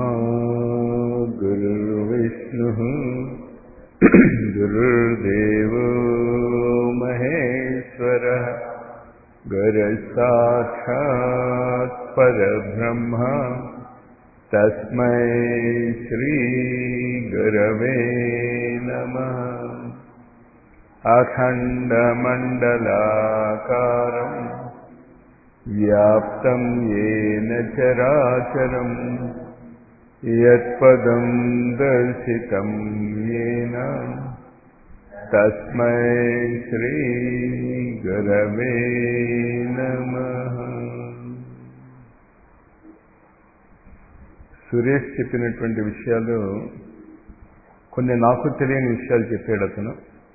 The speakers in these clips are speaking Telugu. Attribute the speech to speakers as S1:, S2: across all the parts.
S1: ब्रह्मा गुरुर्विष्णुः गुरुर्देवो महेश्वरः गुरुसाक्षात् परब्रह्म तस्मै श्रीगुरवे नमः अखण्डमण्डलाकारम् व्याप्तं येन चराचरम् यत्पदं दर्शितं येन तस्मै श्रीगुरवे नमः సురేష్ చెప్పినటువంటి విషయాలు కొన్ని నాకు తెలియని విషయాలు చెప్పాడు అతను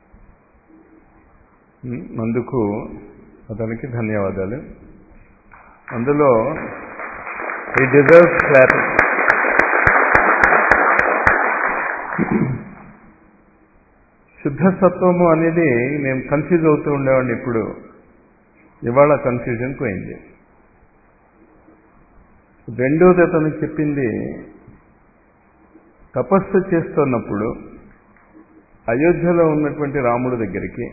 S1: అందుకు అతనికి ధన్యవాదాలు అందులో ఈ డిజర్వ్ క్లాప్ శుద్ధ సత్వము అనేది నేను కన్ఫ్యూజ్ అవుతూ ఉండేవాడిని ఇప్పుడు ఇవాళ కన్ఫ్యూజన్ పోయింది రెండోది అతను చెప్పింది తపస్సు చేస్తున్నప్పుడు అయోధ్యలో ఉన్నటువంటి రాముడి దగ్గరికి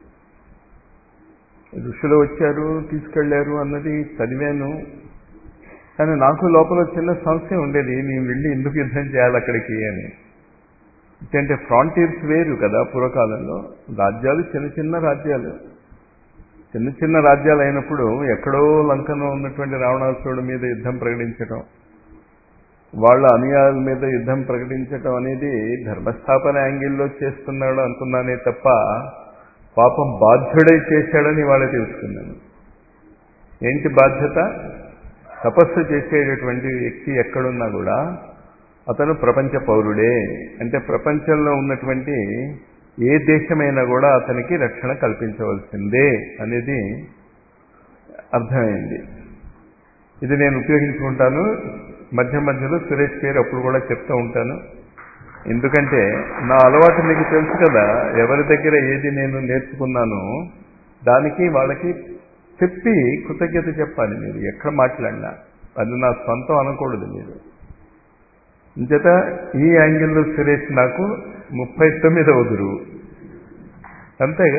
S1: ఋషులు వచ్చారు తీసుకెళ్లారు అన్నది చదివాను కానీ నాకు లోపల చిన్న సంశయం ఉండేది నేను వెళ్ళి ఎందుకు యుద్ధం చేయాలి అక్కడికి అని అంటే ఫ్రాంటీర్స్ వేరు కదా పూర్వకాలంలో రాజ్యాలు చిన్న చిన్న రాజ్యాలు చిన్న చిన్న రాజ్యాలు అయినప్పుడు ఎక్కడో లంకలో ఉన్నటువంటి రావణాసురుడి మీద యుద్ధం ప్రకటించడం వాళ్ళ అనుయాయుల మీద యుద్ధం ప్రకటించడం అనేది ధర్మస్థాపన యాంగిల్లో చేస్తున్నాడు అనుకున్నానే తప్ప పాపం బాధ్యుడై చేశాడని వాళ్ళే తెలుసుకున్నాను ఏంటి బాధ్యత తపస్సు చేసేటటువంటి వ్యక్తి ఎక్కడున్నా కూడా అతను ప్రపంచ పౌరుడే అంటే ప్రపంచంలో ఉన్నటువంటి ఏ దేశమైనా కూడా అతనికి రక్షణ కల్పించవలసిందే అనేది అర్థమైంది ఇది నేను ఉపయోగించుకుంటాను మధ్య మధ్యలో సురేష్ పేరు అప్పుడు కూడా చెప్తూ ఉంటాను ఎందుకంటే నా అలవాటు మీకు తెలుసు కదా ఎవరి దగ్గర ఏది నేను నేర్చుకున్నానో దానికి వాళ్ళకి చెప్పి కృతజ్ఞత చెప్పాలి మీరు ఎక్కడ మాట్లాడినా అది నా సొంతం అనకూడదు మీరు ఇంచేత ఈ యాంగిల్లో సురేష్ నాకు ముప్పై తొమ్మిదవ గురువు అంతేగా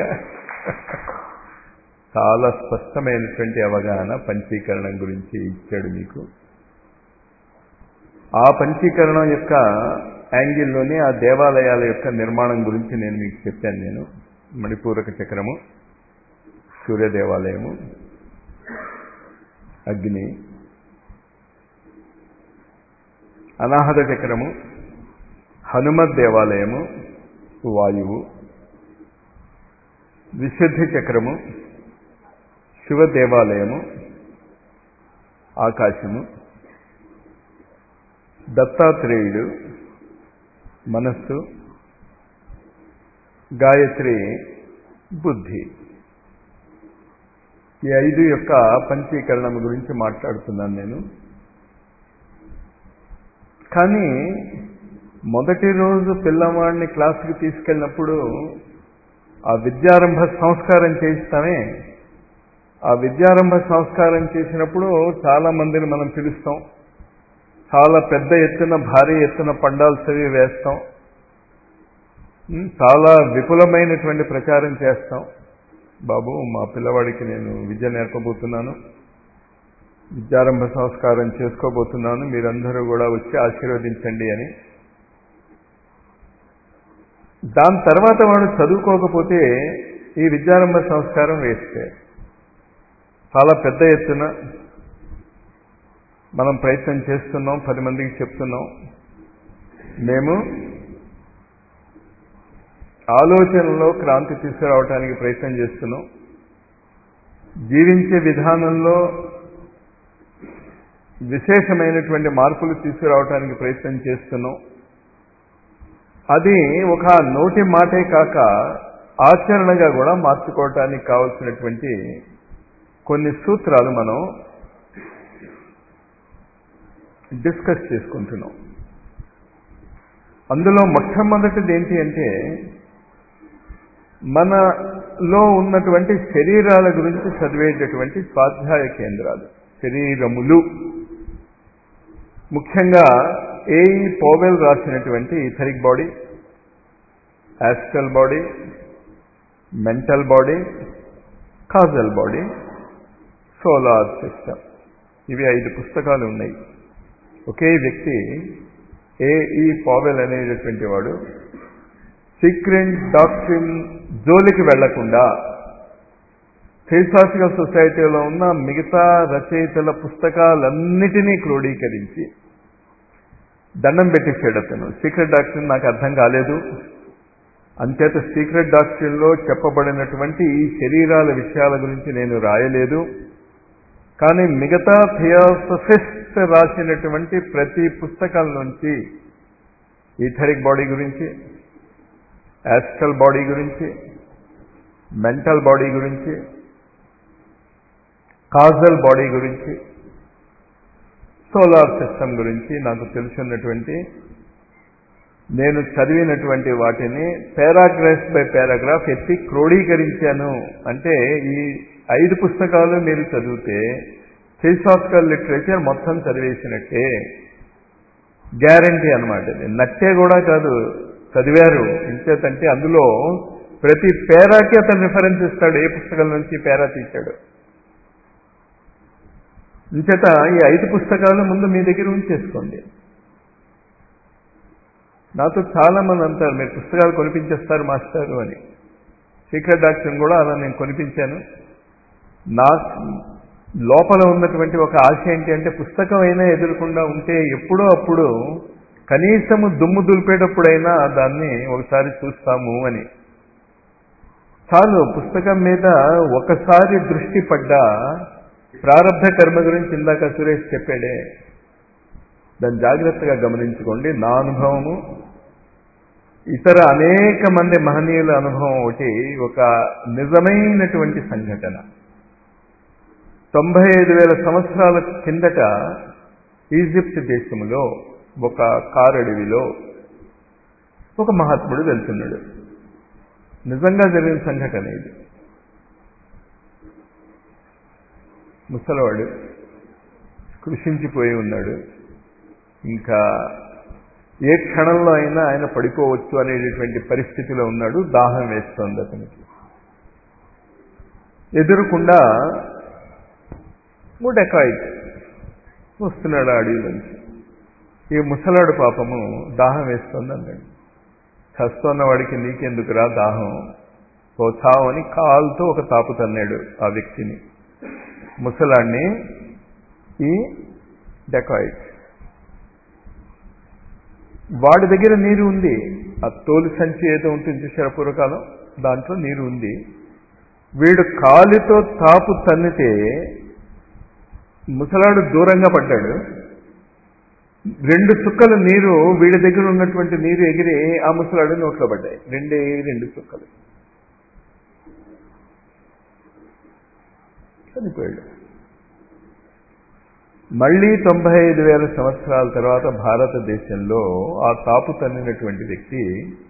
S1: చాలా స్పష్టమైనటువంటి అవగాహన పంచీకరణం గురించి ఇచ్చాడు మీకు ఆ పంచీకరణం యొక్క యాంగిల్లోనే ఆ దేవాలయాల యొక్క నిర్మాణం గురించి నేను మీకు చెప్పాను నేను మణిపూరక చక్రము సూర్య దేవాలయము అగ్ని అనాహత చక్రము హనుమత్ దేవాలయము వాయువు విశుద్ధి చక్రము శివ దేవాలయము ఆకాశము దత్తాత్రేయుడు మనస్సు గాయత్రి బుద్ధి ఈ ఐదు యొక్క పంచీకరణం గురించి మాట్లాడుతున్నాను నేను కానీ మొదటి రోజు పిల్లవాడిని క్లాసుకి తీసుకెళ్ళినప్పుడు ఆ విద్యారంభ సంస్కారం చేయిస్తామే ఆ విద్యారంభ సంస్కారం చేసినప్పుడు చాలా మందిని మనం పిలుస్తాం చాలా పెద్ద ఎత్తున భారీ ఎత్తున పండాల్స్ అవి వేస్తాం చాలా విపులమైనటువంటి ప్రచారం చేస్తాం బాబు మా పిల్లవాడికి నేను విద్య నేర్పబోతున్నాను విద్యారంభ సంస్కారం చేసుకోబోతున్నాను మీరందరూ కూడా వచ్చి ఆశీర్వదించండి అని దాని తర్వాత వాడు చదువుకోకపోతే ఈ విద్యారంభ సంస్కారం వేస్తే చాలా పెద్ద ఎత్తున మనం ప్రయత్నం చేస్తున్నాం పది మందికి చెప్తున్నాం మేము ఆలోచనలో క్రాంతి తీసుకురావడానికి ప్రయత్నం చేస్తున్నాం జీవించే విధానంలో విశేషమైనటువంటి మార్పులు తీసుకురావడానికి ప్రయత్నం చేస్తున్నాం అది ఒక నోటి మాటే కాక ఆచరణగా కూడా మార్చుకోవటానికి కావలసినటువంటి కొన్ని సూత్రాలు మనం డిస్కస్ చేసుకుంటున్నాం అందులో మొట్టమొదటిది ఏంటి అంటే మనలో ఉన్నటువంటి శరీరాల గురించి చదివేటటువంటి స్వాధ్యాయ కేంద్రాలు శరీరములు ముఖ్యంగా ఏఈ పోవెల్ రాసినటువంటి etheric body astral body mental body causal body solar system ఇవి ఐదు పుస్తకాలు ఉన్నాయి ఒకే వ్యక్తి ఏఈ పావెల్ అనేటటువంటి వాడు సీక్రెట్ డాక్ట్రిన్ జోలికి వెళ్లకుండా థియోసాఫికల్ సొసైటీలో ఉన్న మిగతా రచయితల పుస్తకాలన్నిటినీ క్రోడీకరించి దండం పెట్టేశాడు అతను సీక్రెట్ డాక్ట్రిన్ నాకు అర్థం కాలేదు అంచేత సీక్రెట్ డాక్ట్రిన్లో చెప్పబడినటువంటి ఈ శరీరాల విషయాల గురించి నేను రాయలేదు కానీ మిగతా థియోసఫిస్ట్ రాసినటువంటి ప్రతి పుస్తకం నుంచి ఈథరిక్ బాడీ గురించి యాస్ట్రల్ బాడీ గురించి మెంటల్ బాడీ గురించి కాజల్ బాడీ గురించి సోలార్ సిస్టమ్ గురించి నాకు తెలుసున్నటువంటి నేను చదివినటువంటి వాటిని పారాగ్రాఫ్ బై పారాగ్రాఫ్ ఎత్తి క్రోడీకరించాను అంటే ఈ ఐదు పుస్తకాలు మీరు చదివితే ఫిలసాఫికల్ లిటరేచర్ మొత్తం చదివేసినట్టే గ్యారంటీ అనమాట నట్టే కూడా కాదు చదివారు ఇంచేతంటే అందులో ప్రతి పేరాకి అతను రిఫరెన్స్ ఇస్తాడు ఏ పుస్తకం నుంచి పేరా తీశాడు ఇంచేత ఈ ఐదు పుస్తకాలు ముందు మీ దగ్గర ఉంచేసుకోండి నాతో చాలా మంది అంటారు మీరు పుస్తకాలు కొనిపించేస్తారు మాస్టారు అని సీక్రెట్ డాక్టర్ కూడా అలా నేను కొనిపించాను నా లోపల ఉన్నటువంటి ఒక ఆశ ఏంటి అంటే పుస్తకం అయినా ఎదురకుండా ఉంటే ఎప్పుడో అప్పుడు కనీసము దుమ్ము దులిపేటప్పుడైనా దాన్ని ఒకసారి చూస్తాము అని చాలు పుస్తకం మీద ఒకసారి దృష్టి పడ్డా ప్రారంభ కర్మ గురించి ఇందాక సురేష్ చెప్పాడే దాన్ని జాగ్రత్తగా గమనించుకోండి నా అనుభవము ఇతర అనేక మంది మహనీయుల అనుభవం ఒకటి ఒక నిజమైనటువంటి సంఘటన తొంభై ఐదు వేల సంవత్సరాల కిందట ఈజిప్ట్ దేశంలో ఒక కారడవిలో ఒక మహాత్ముడు వెళ్తున్నాడు నిజంగా జరిగిన సంఘటన ఇది ముసలవాడు కృషించిపోయి ఉన్నాడు ఇంకా ఏ క్షణంలో అయినా ఆయన పడిపోవచ్చు అనేటటువంటి పరిస్థితిలో ఉన్నాడు దాహం వేస్తోంది అతనికి ఎదురుకుండా డెకాయిట్ వస్తున్నాడు అడవిలోంచి ఈ ముసలాడు పాపము దాహం వేస్తుంది అన్నాడు చస్తున్న వాడికి నీకెందుకురా దాహం ఓ చావని కాలుతో ఒక తాపు తన్నాడు ఆ వ్యక్తిని ముసలాడిని ఈ డెకాయిట్ వాడి దగ్గర నీరు ఉంది ఆ తోలు సంచి ఏదో ఉంటుంది చూసారా పూర్వకాలం దాంట్లో నీరు ఉంది వీడు కాలితో తాపు తన్నితే ముసలాడు దూరంగా పడ్డాడు రెండు చుక్కల నీరు వీడి దగ్గర ఉన్నటువంటి నీరు ఎగిరి ఆ ముసలాడు నోట్లో పడ్డాయి రెండే రెండు చుక్కలు చనిపోయాడు మళ్ళీ తొంభై ఐదు వేల సంవత్సరాల తర్వాత భారతదేశంలో ఆ తాపు తన్నినటువంటి వ్యక్తి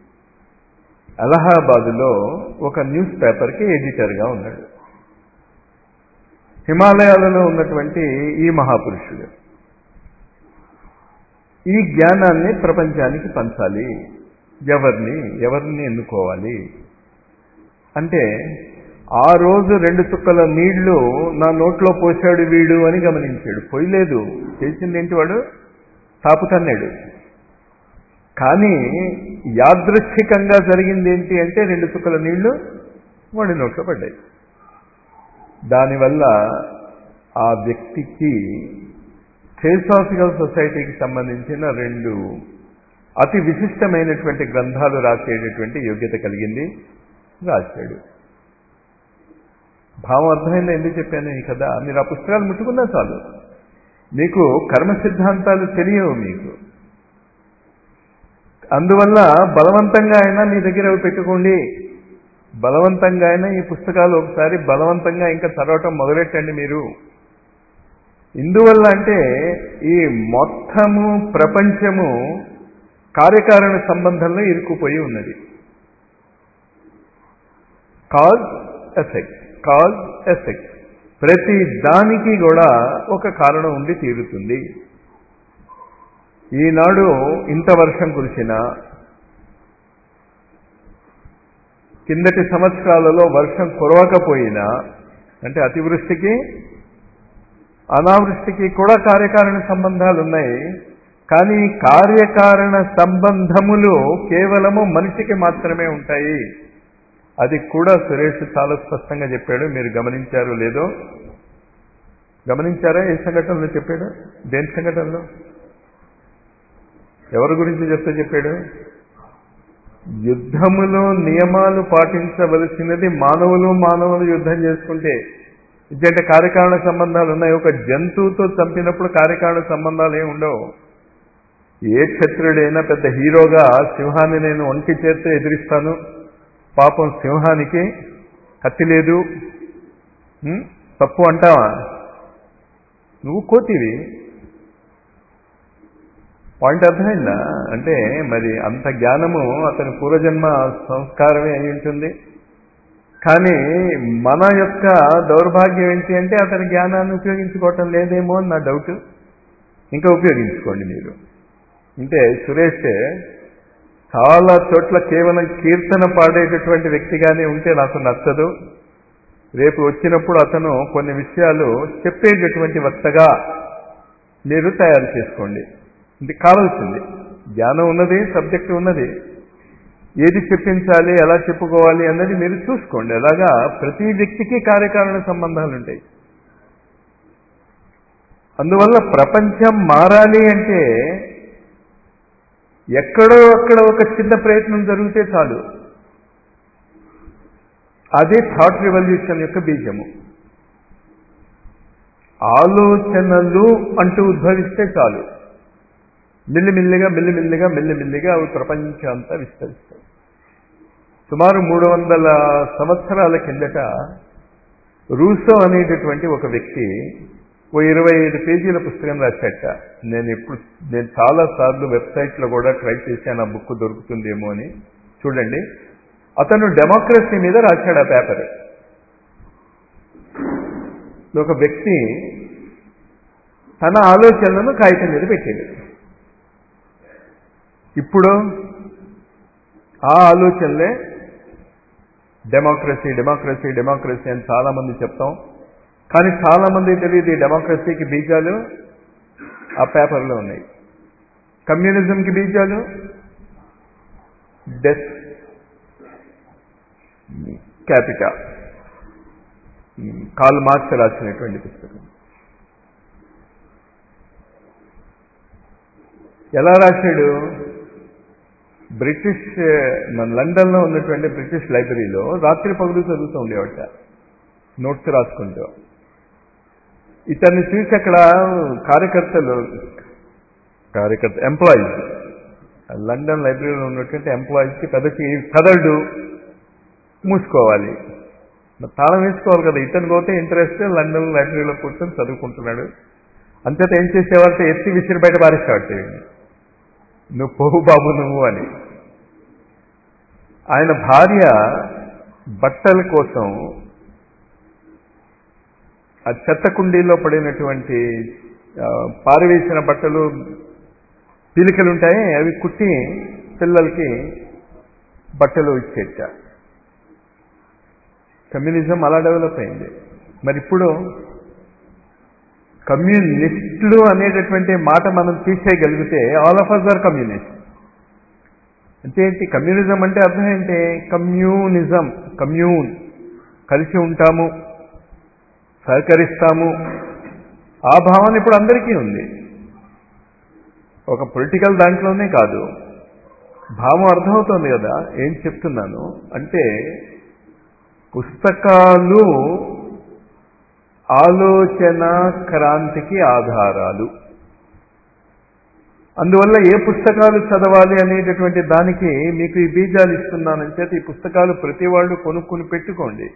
S1: అలహాబాదులో ఒక న్యూస్ పేపర్కి ఎడిటర్గా ఉన్నాడు హిమాలయాలలో ఉన్నటువంటి ఈ మహాపురుషుడు ఈ జ్ఞానాన్ని ప్రపంచానికి పంచాలి ఎవరిని ఎవరిని ఎన్నుకోవాలి అంటే ఆ రోజు రెండు చుక్కల నీళ్లు నా నోట్లో పోశాడు వీడు అని గమనించాడు పోయలేదు చేసింది ఏంటి వాడు తాపుతన్నాడు కానీ యాదృచ్ఛికంగా జరిగింది ఏంటి అంటే రెండు చుక్కల నీళ్లు వాడి నోట్లో పడ్డాయి దానివల్ల ఆ వ్యక్తికి థియోసాఫికల్ సొసైటీకి సంబంధించిన రెండు అతి విశిష్టమైనటువంటి గ్రంథాలు రాసేటటువంటి యోగ్యత కలిగింది రాశాడు భావం అర్థమైందా ఎందుకు చెప్పాను ఈ కదా మీరు ఆ పుస్తకాలు ముట్టుకున్నా చాలు మీకు కర్మ సిద్ధాంతాలు తెలియవు మీకు అందువల్ల బలవంతంగా అయినా మీ దగ్గర అవి పెట్టుకోండి బలవంతంగా అయినా ఈ పుస్తకాలు ఒకసారి బలవంతంగా ఇంకా చదవటం మొదలెట్టండి మీరు ఇందువల్ల అంటే ఈ మొత్తము ప్రపంచము కార్యకారణ సంబంధంలో ఇరుక్కుపోయి ఉన్నది కాజ్ ఎఫెక్ట్ కాజ్ ఎఫెక్ట్ ప్రతి దానికి కూడా ఒక కారణం ఉండి తీరుతుంది ఈనాడు ఇంత వర్షం కురిసినా కిందటి సంవత్సరాలలో వర్షం కురవకపోయినా అంటే అతివృష్టికి అనావృష్టికి కూడా కార్యకారణ సంబంధాలు ఉన్నాయి కానీ ఈ కార్యకారణ సంబంధములు కేవలము మనిషికి మాత్రమే ఉంటాయి అది కూడా సురేష్ చాలా స్పష్టంగా చెప్పాడు మీరు గమనించారు లేదో గమనించారా ఏ సంఘటనలో చెప్పాడు దేని సంఘటనలో ఎవరి గురించి చెప్తే చెప్పాడు యుద్ధములో నియమాలు పాటించవలసినది మానవులు మానవులు యుద్ధం చేసుకుంటే ఇదంటే కార్యకారణ సంబంధాలు ఉన్నాయి ఒక జంతువుతో చంపినప్పుడు కార్యకారణ సంబంధాలు ఏమి ఉండవు ఏ క్షత్రుడైనా పెద్ద హీరోగా సింహాన్ని నేను ఒంటి చేత్తో ఎదిరిస్తాను పాపం సింహానికి కత్తి లేదు ఉం? తప్పు అంటావా నువ్వు కోతివి పాయింట్ అర్థమైందా అంటే మరి అంత జ్ఞానము అతని పూర్వజన్మ సంస్కారమే అయి ఉంటుంది కానీ మన యొక్క దౌర్భాగ్యం ఏంటి అంటే అతని జ్ఞానాన్ని ఉపయోగించుకోవటం లేదేమో అని నా డౌట్ ఇంకా ఉపయోగించుకోండి మీరు అంటే సురేష్ చాలా చోట్ల కేవలం కీర్తన పాడేటటువంటి వ్యక్తిగానే ఉంటే నాకు నచ్చదు రేపు వచ్చినప్పుడు అతను కొన్ని విషయాలు చెప్పేటటువంటి వక్తగా మీరు తయారు చేసుకోండి ఇది కావాల్సింది జ్ఞానం ఉన్నది సబ్జెక్ట్ ఉన్నది ఏది చెప్పించాలి ఎలా చెప్పుకోవాలి అన్నది మీరు చూసుకోండి అలాగా ప్రతి వ్యక్తికి కార్యకారణ సంబంధాలు ఉంటాయి అందువల్ల ప్రపంచం మారాలి అంటే ఎక్కడో అక్కడ ఒక చిన్న ప్రయత్నం జరిగితే చాలు అదే థాట్ రివల్యూషన్ యొక్క బీజము ఆలోచనలు అంటూ ఉద్భవిస్తే చాలు మెల్లిమెల్లిగా మెల్లిమెల్లిగా మెల్లిమెల్లిగా అవి ప్రపంచం అంతా విస్తరిస్తాయి సుమారు మూడు వందల సంవత్సరాల కిందట రూసో అనేటటువంటి ఒక వ్యక్తి ఓ ఇరవై ఐదు పేజీల పుస్తకం రాశాట నేను ఎప్పుడు నేను చాలా సార్లు వెబ్సైట్లో కూడా ట్రై చేశాను ఆ బుక్ దొరుకుతుందేమో అని చూడండి అతను డెమోక్రసీ మీద రాశాడు ఆ పేపర్ ఒక వ్యక్తి తన ఆలోచనలను కాగితం మీద పెట్టాడు ఇప్పుడు ఆ ఆలోచనలే డెమోక్రసీ డెమోక్రసీ డెమోక్రసీ అని చాలా మంది చెప్తాం కానీ చాలా మంది తెలియదు ఈ డెమోక్రసీకి బీజాలు ఆ పేపర్లో ఉన్నాయి కమ్యూనిజంకి బీజాలు డెత్ క్యాపిటా కాల్ మార్క్స్ రాసినటువంటి పుస్తకం ఎలా రాశాడు బ్రిటిష్ మన లండన్లో ఉన్నటువంటి బ్రిటిష్ లైబ్రరీలో రాత్రి పగులు చదువుతూ ఉండేవాట నోట్స్ రాసుకుంటూ ఇతన్ని చూసి అక్కడ కార్యకర్తలు కార్యకర్త ఎంప్లాయీస్ లండన్ లైబ్రరీలో ఉన్నటువంటి ఎంప్లాయీస్కి పెద్దకి కదలడు మూసుకోవాలి మరి తాళం వేసుకోవాలి కదా ఇతను పోతే ఇంట్రెస్ట్ లండన్ లైబ్రరీలో కూర్చొని చదువుకుంటున్నాడు అంతేత ఏం చేసేవాళ్ళతో ఎత్తి విసిరి బయట పారేసేవాడు నువ్వు పోవు బాబు నువ్వు అని ఆయన భార్య బట్టల కోసం ఆ చెత్త కుండీలో పడినటువంటి పారవేసిన బట్టలు పీలికలు ఉంటాయి అవి కుట్టి పిల్లలకి బట్టలు ఇచ్చేట కమ్యూనిజం అలా డెవలప్ అయింది మరి ఇప్పుడు కమ్యూనిస్టులు అనేటటువంటి మాట మనం తీసేయగలిగితే all of us are communist అంటే ఏంటి కమ్యూనిజం అంటే అర్థం ఏంటి కమ్యూనిజం కమ్యూన్ కలిసి ఉంటాము సహకరిస్తాము ఆ భావన ఇప్పుడు అందరికీ ఉంది ఒక పొలిటికల్ దాంట్లోనే కాదు భావం అర్థమవుతోంది కదా ఏం చెప్తున్నాను అంటే పుస్తకాలు ఆలోచన క్రాంతికి ఆధారాలు అందువల్ల ఏ పుస్తకాలు చదవాలి అనేటటువంటి దానికి మీకు ఈ బీజాలు ఇస్తున్నానని చేత ఈ పుస్తకాలు ప్రతి వాళ్ళు కొనుక్కుని పెట్టుకోండి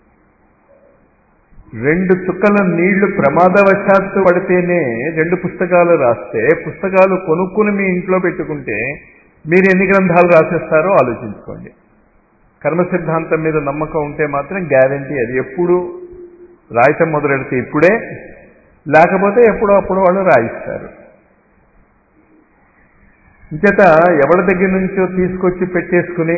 S1: రెండు చుక్కల నీళ్లు ప్రమాదవశాత్తు పడితేనే రెండు పుస్తకాలు రాస్తే పుస్తకాలు కొనుక్కుని మీ ఇంట్లో పెట్టుకుంటే మీరు ఎన్ని గ్రంథాలు రాసేస్తారో ఆలోచించుకోండి కర్మ సిద్ధాంతం మీద నమ్మకం ఉంటే మాత్రం గ్యారంటీ అది ఎప్పుడు రాయటం మొదలెడితే ఇప్పుడే లేకపోతే ఎప్పుడో అప్పుడు వాళ్ళు రాయిస్తారు ఇంచేత ఎవరి దగ్గర నుంచో తీసుకొచ్చి పెట్టేసుకుని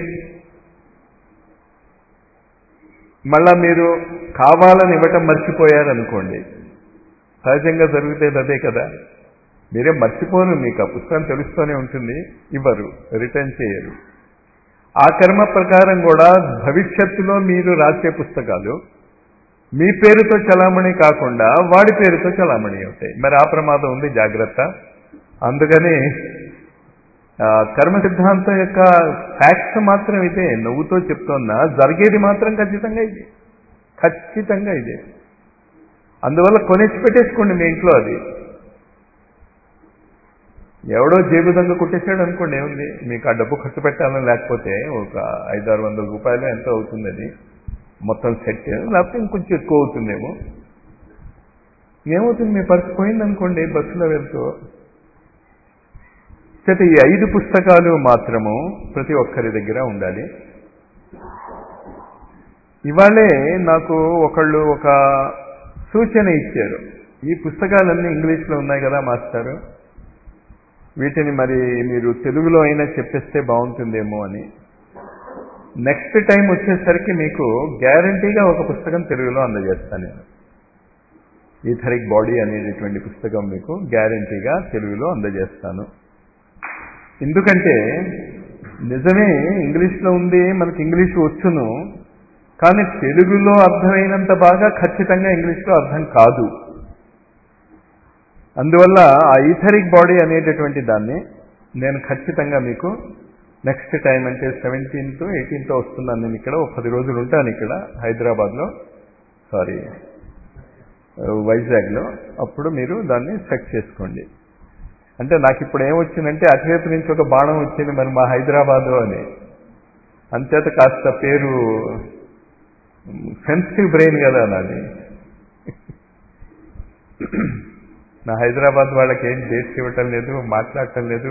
S1: మళ్ళా మీరు కావాలని ఇవ్వటం మర్చిపోయారనుకోండి సహజంగా జరుగుతుంది అదే కదా మీరే మర్చిపోను మీకు ఆ పుస్తకం తెలుస్తూనే ఉంటుంది ఇవ్వరు రిటర్న్ చేయరు ఆ కర్మ ప్రకారం కూడా భవిష్యత్తులో మీరు రాసే పుస్తకాలు మీ పేరుతో చలామణి కాకుండా వాడి పేరుతో చలామణి అవుతాయి మరి ఆ ప్రమాదం ఉంది జాగ్రత్త అందుకని ఆ, కర్మ సిద్ధాంతం యొక్క ఫ్యాక్ట్స్ మాత్రం ఇదే నువ్వుతో చెప్తున్నా జరిగేది మాత్రం ఖచ్చితంగా ఇదే ఖచ్చితంగా ఇదే అందువల్ల కొనేసి పెట్టేసుకోండి మీ ఇంట్లో అది ఎవడో జేబు దొంగ కొట్టేశాడు అనుకోండి ఏముంది మీకు ఆ డబ్బు ఖర్చు పెట్టాలని లేకపోతే ఒక ఐదు ఆరు వందల రూపాయలు ఎంతో అవుతుంది అది మొత్తం సెట్ లేకపోతే ఇంకొంచెం ఎక్కువ అవుతుందేమో ఏమవుతుంది మీ పర్సు పోయిందనుకోండి బస్సులో వెళ్తూ చేత ఈ ఐదు పుస్తకాలు మాత్రము ప్రతి ఒక్కరి దగ్గర ఉండాలి ఇవాళే నాకు ఒకళ్ళు ఒక సూచన ఇచ్చారు ఈ పుస్తకాలన్నీ ఇంగ్లీష్లో ఉన్నాయి కదా మాస్టారు వీటిని మరి మీరు తెలుగులో అయినా చెప్పేస్తే బాగుంటుందేమో అని నెక్స్ట్ టైం వచ్చేసరికి మీకు గ్యారంటీగా ఒక పుస్తకం తెలుగులో అందజేస్తాను నేను ఈథరిక్ బాడీ అనేటటువంటి పుస్తకం మీకు గ్యారంటీగా తెలుగులో అందజేస్తాను ఎందుకంటే నిజమే ఇంగ్లీష్లో ఉంది మనకి ఇంగ్లీష్ వచ్చును కానీ తెలుగులో అర్థమైనంత బాగా ఖచ్చితంగా ఇంగ్లీష్లో అర్థం కాదు అందువల్ల ఆ ఈథరిక్ బాడీ అనేటటువంటి దాన్ని నేను ఖచ్చితంగా మీకు నెక్స్ట్ టైం అంటే సెవెంటీన్త్ ఎయిటీన్త్ వస్తున్నాను నేను ఇక్కడ ఒక పది రోజులు ఉంటాను ఇక్కడ హైదరాబాద్లో సారీ వైజాగ్లో అప్పుడు మీరు దాన్ని సెట్ చేసుకోండి అంటే నాకు ఇప్పుడు ఏమొచ్చిందంటే అటువైపు నుంచి ఒక బాణం వచ్చింది మరి మా హైదరాబాదు అని అంచేత కాస్త పేరు సెన్సిటివ్ బ్రెయిన్ కదా నాది నా హైదరాబాద్ వాళ్ళకి ఏం డేట్స్ ఇవ్వటం లేదు మాట్లాడటం లేదు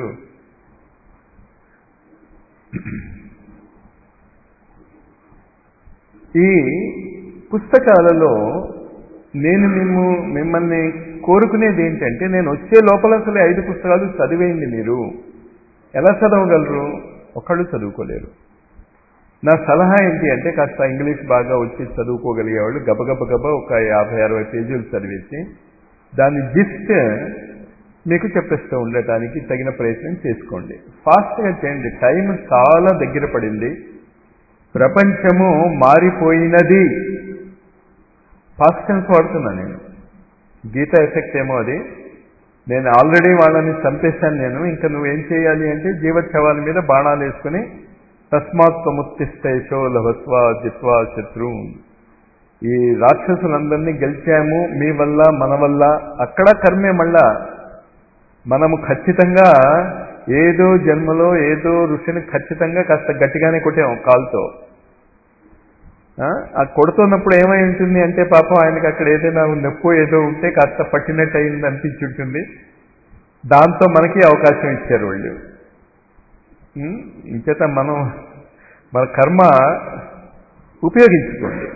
S1: ఈ పుస్తకాలలో నేను మేము మిమ్మల్ని కోరుకునేది ఏంటంటే నేను వచ్చే లోపల అసలు ఐదు పుస్తకాలు చదివేయండి మీరు ఎలా చదవగలరు ఒకళ్ళు చదువుకోలేరు నా సలహా ఏంటి అంటే కాస్త ఇంగ్లీష్ బాగా వచ్చి చదువుకోగలిగేవాళ్ళు గబగబ గబ ఒక యాభై అరవై పేజీలు చదివేసి దాని జిస్ట్ మీకు చెప్పేస్తూ ఉండటానికి తగిన ప్రయత్నం చేసుకోండి ఫాస్ట్గా చేయండి టైం చాలా దగ్గర పడింది ప్రపంచము మారిపోయినది పాస్ట్ టెన్స్ వాడుతున్నా నేను గీత ఎఫెక్ట్ ఏమో అది నేను ఆల్రెడీ వాళ్ళని చంపేశాను నేను ఇంకా నువ్వేం చేయాలి అంటే జీవోత్సవాల మీద బాణాలు వేసుకుని తస్మాత్ సముత్తిష్టైషో లభస్వా జిత్వా శత్రు ఈ రాక్షసులందరినీ గెలిచాము మీ వల్ల మన వల్ల అక్కడ కర్మే మళ్ళా మనము ఖచ్చితంగా ఏదో జన్మలో ఏదో ఋషిని ఖచ్చితంగా కాస్త గట్టిగానే కొట్టాము కాల్తో ఆ కొడుతున్నప్పుడు ఏమై ఉంటుంది అంటే పాపం ఆయనకి అక్కడ ఏదైనా నొప్పి ఏదో ఉంటే కాస్త పట్టినట్టు అయింది అనిపించుంటుంది దాంతో మనకి అవకాశం ఇచ్చారు వాళ్ళు ఇంచేత మనం మన కర్మ ఉపయోగించుకోండి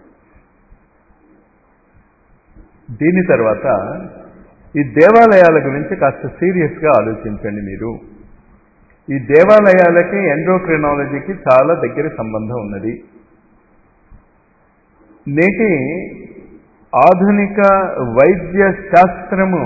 S1: దీని తర్వాత ఈ దేవాలయాల గురించి కాస్త సీరియస్గా ఆలోచించండి మీరు ఈ దేవాలయాలకి ఎండ్రోక్రినాలజీకి చాలా దగ్గర సంబంధం ఉన్నది నేటి ఆధునిక వైద్య శాస్త్రము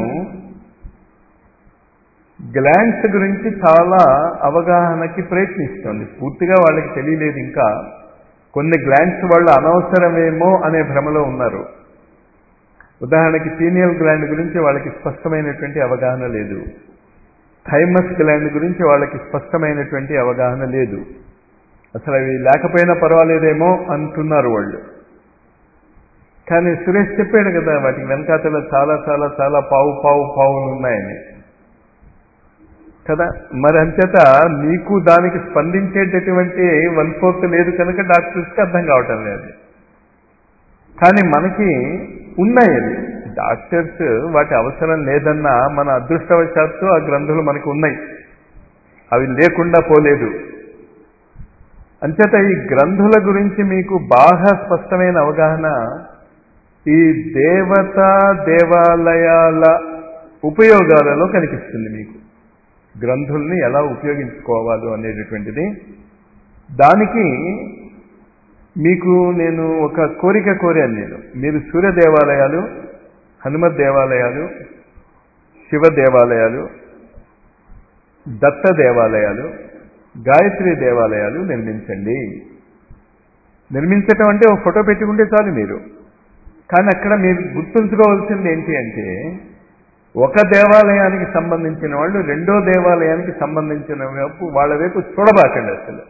S1: గ్లాండ్స్ గురించి చాలా అవగాహనకి ప్రయత్నిస్తుంది పూర్తిగా వాళ్ళకి తెలియలేదు ఇంకా కొన్ని గ్లాండ్స్ వాళ్ళు అనవసరమేమో అనే భ్రమలో ఉన్నారు ఉదాహరణకి పీనియల్ గ్లాండ్ గురించి వాళ్ళకి స్పష్టమైనటువంటి అవగాహన లేదు థైమస్ గ్లాండ్ గురించి వాళ్ళకి స్పష్టమైనటువంటి అవగాహన లేదు అసలు అవి లేకపోయినా పర్వాలేదేమో అంటున్నారు వాళ్ళు కానీ సురేష్ చెప్పాడు కదా వాటికి వెనకాతల చాలా చాలా చాలా పావు పావు పావులు ఉన్నాయని కదా మరి అంచేత మీకు దానికి స్పందించేటటువంటి వన్ ఫోర్త్ లేదు కనుక డాక్టర్స్కి అర్థం కావటం లేదు కానీ మనకి ఉన్నాయి అది డాక్టర్స్ వాటి అవసరం లేదన్నా మన అదృష్టవశాత్తు ఆ గ్రంథులు మనకు ఉన్నాయి అవి లేకుండా పోలేదు అంచేత ఈ గ్రంథుల గురించి మీకు బాగా స్పష్టమైన అవగాహన ఈ దేవతా దేవాలయాల ఉపయోగాలలో కనిపిస్తుంది మీకు గ్రంథుల్ని ఎలా ఉపయోగించుకోవాలి అనేటటువంటిది దానికి మీకు నేను ఒక కోరిక కోరాను నేను మీరు సూర్య దేవాలయాలు హనుమత్ దేవాలయాలు శివ దేవాలయాలు దత్త దేవాలయాలు గాయత్రి దేవాలయాలు నిర్మించండి నిర్మించటం అంటే ఒక ఫోటో పెట్టుకుంటే చాలు మీరు కానీ అక్కడ మీరు గుర్తుంచుకోవాల్సింది ఏంటి అంటే ఒక దేవాలయానికి సంబంధించిన వాళ్ళు రెండో దేవాలయానికి సంబంధించిన వైపు వాళ్ళ వైపు చూడబాకండి అసలు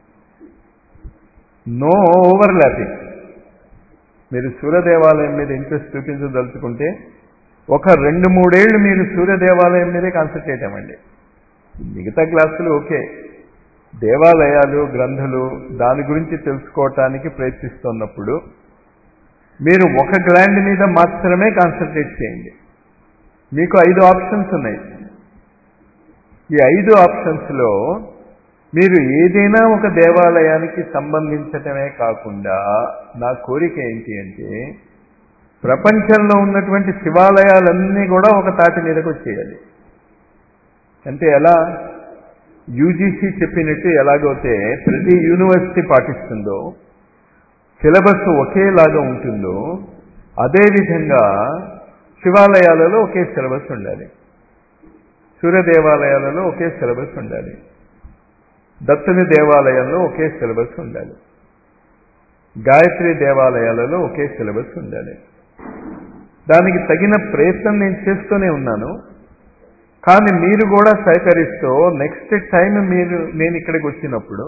S1: నో ఓవర్లాపింగ్ మీరు సూర్య దేవాలయం మీద ఇంట్రెస్ట్ చూపించదలుచుకుంటే ఒక రెండు మూడేళ్లు మీరు సూర్య దేవాలయం మీదే కాన్సన్ట్రేట్ అవ్వండి మిగతా క్లాసులు ఓకే దేవాలయాలు గ్రంథులు దాని గురించి తెలుసుకోవటానికి ప్రయత్నిస్తున్నప్పుడు మీరు ఒక గ్లాండ్ మీద మాత్రమే కాన్సన్ట్రేట్ చేయండి మీకు ఐదు ఆప్షన్స్ ఉన్నాయి ఈ ఐదు ఆప్షన్స్లో మీరు ఏదైనా ఒక దేవాలయానికి సంబంధించటమే కాకుండా నా కోరిక ఏంటి అంటే ప్రపంచంలో ఉన్నటువంటి శివాలయాలన్నీ కూడా ఒక తాటి మీదకి వచ్చేయాలి అంటే ఎలా యూజీసీ చెప్పినట్టు ఎలాగైతే ప్రతి యూనివర్సిటీ పాటిస్తుందో సిలబస్ ఒకేలాగా ఉంటుందో అదేవిధంగా శివాలయాలలో ఒకే సిలబస్ ఉండాలి సూర్య దేవాలయాలలో ఒకే సిలబస్ ఉండాలి దత్తుని దేవాలయంలో ఒకే సిలబస్ ఉండాలి గాయత్రి దేవాలయాలలో ఒకే సిలబస్ ఉండాలి దానికి తగిన ప్రయత్నం నేను చేస్తూనే ఉన్నాను కానీ మీరు కూడా సహకరిస్తూ నెక్స్ట్ టైం మీరు నేను ఇక్కడికి వచ్చినప్పుడు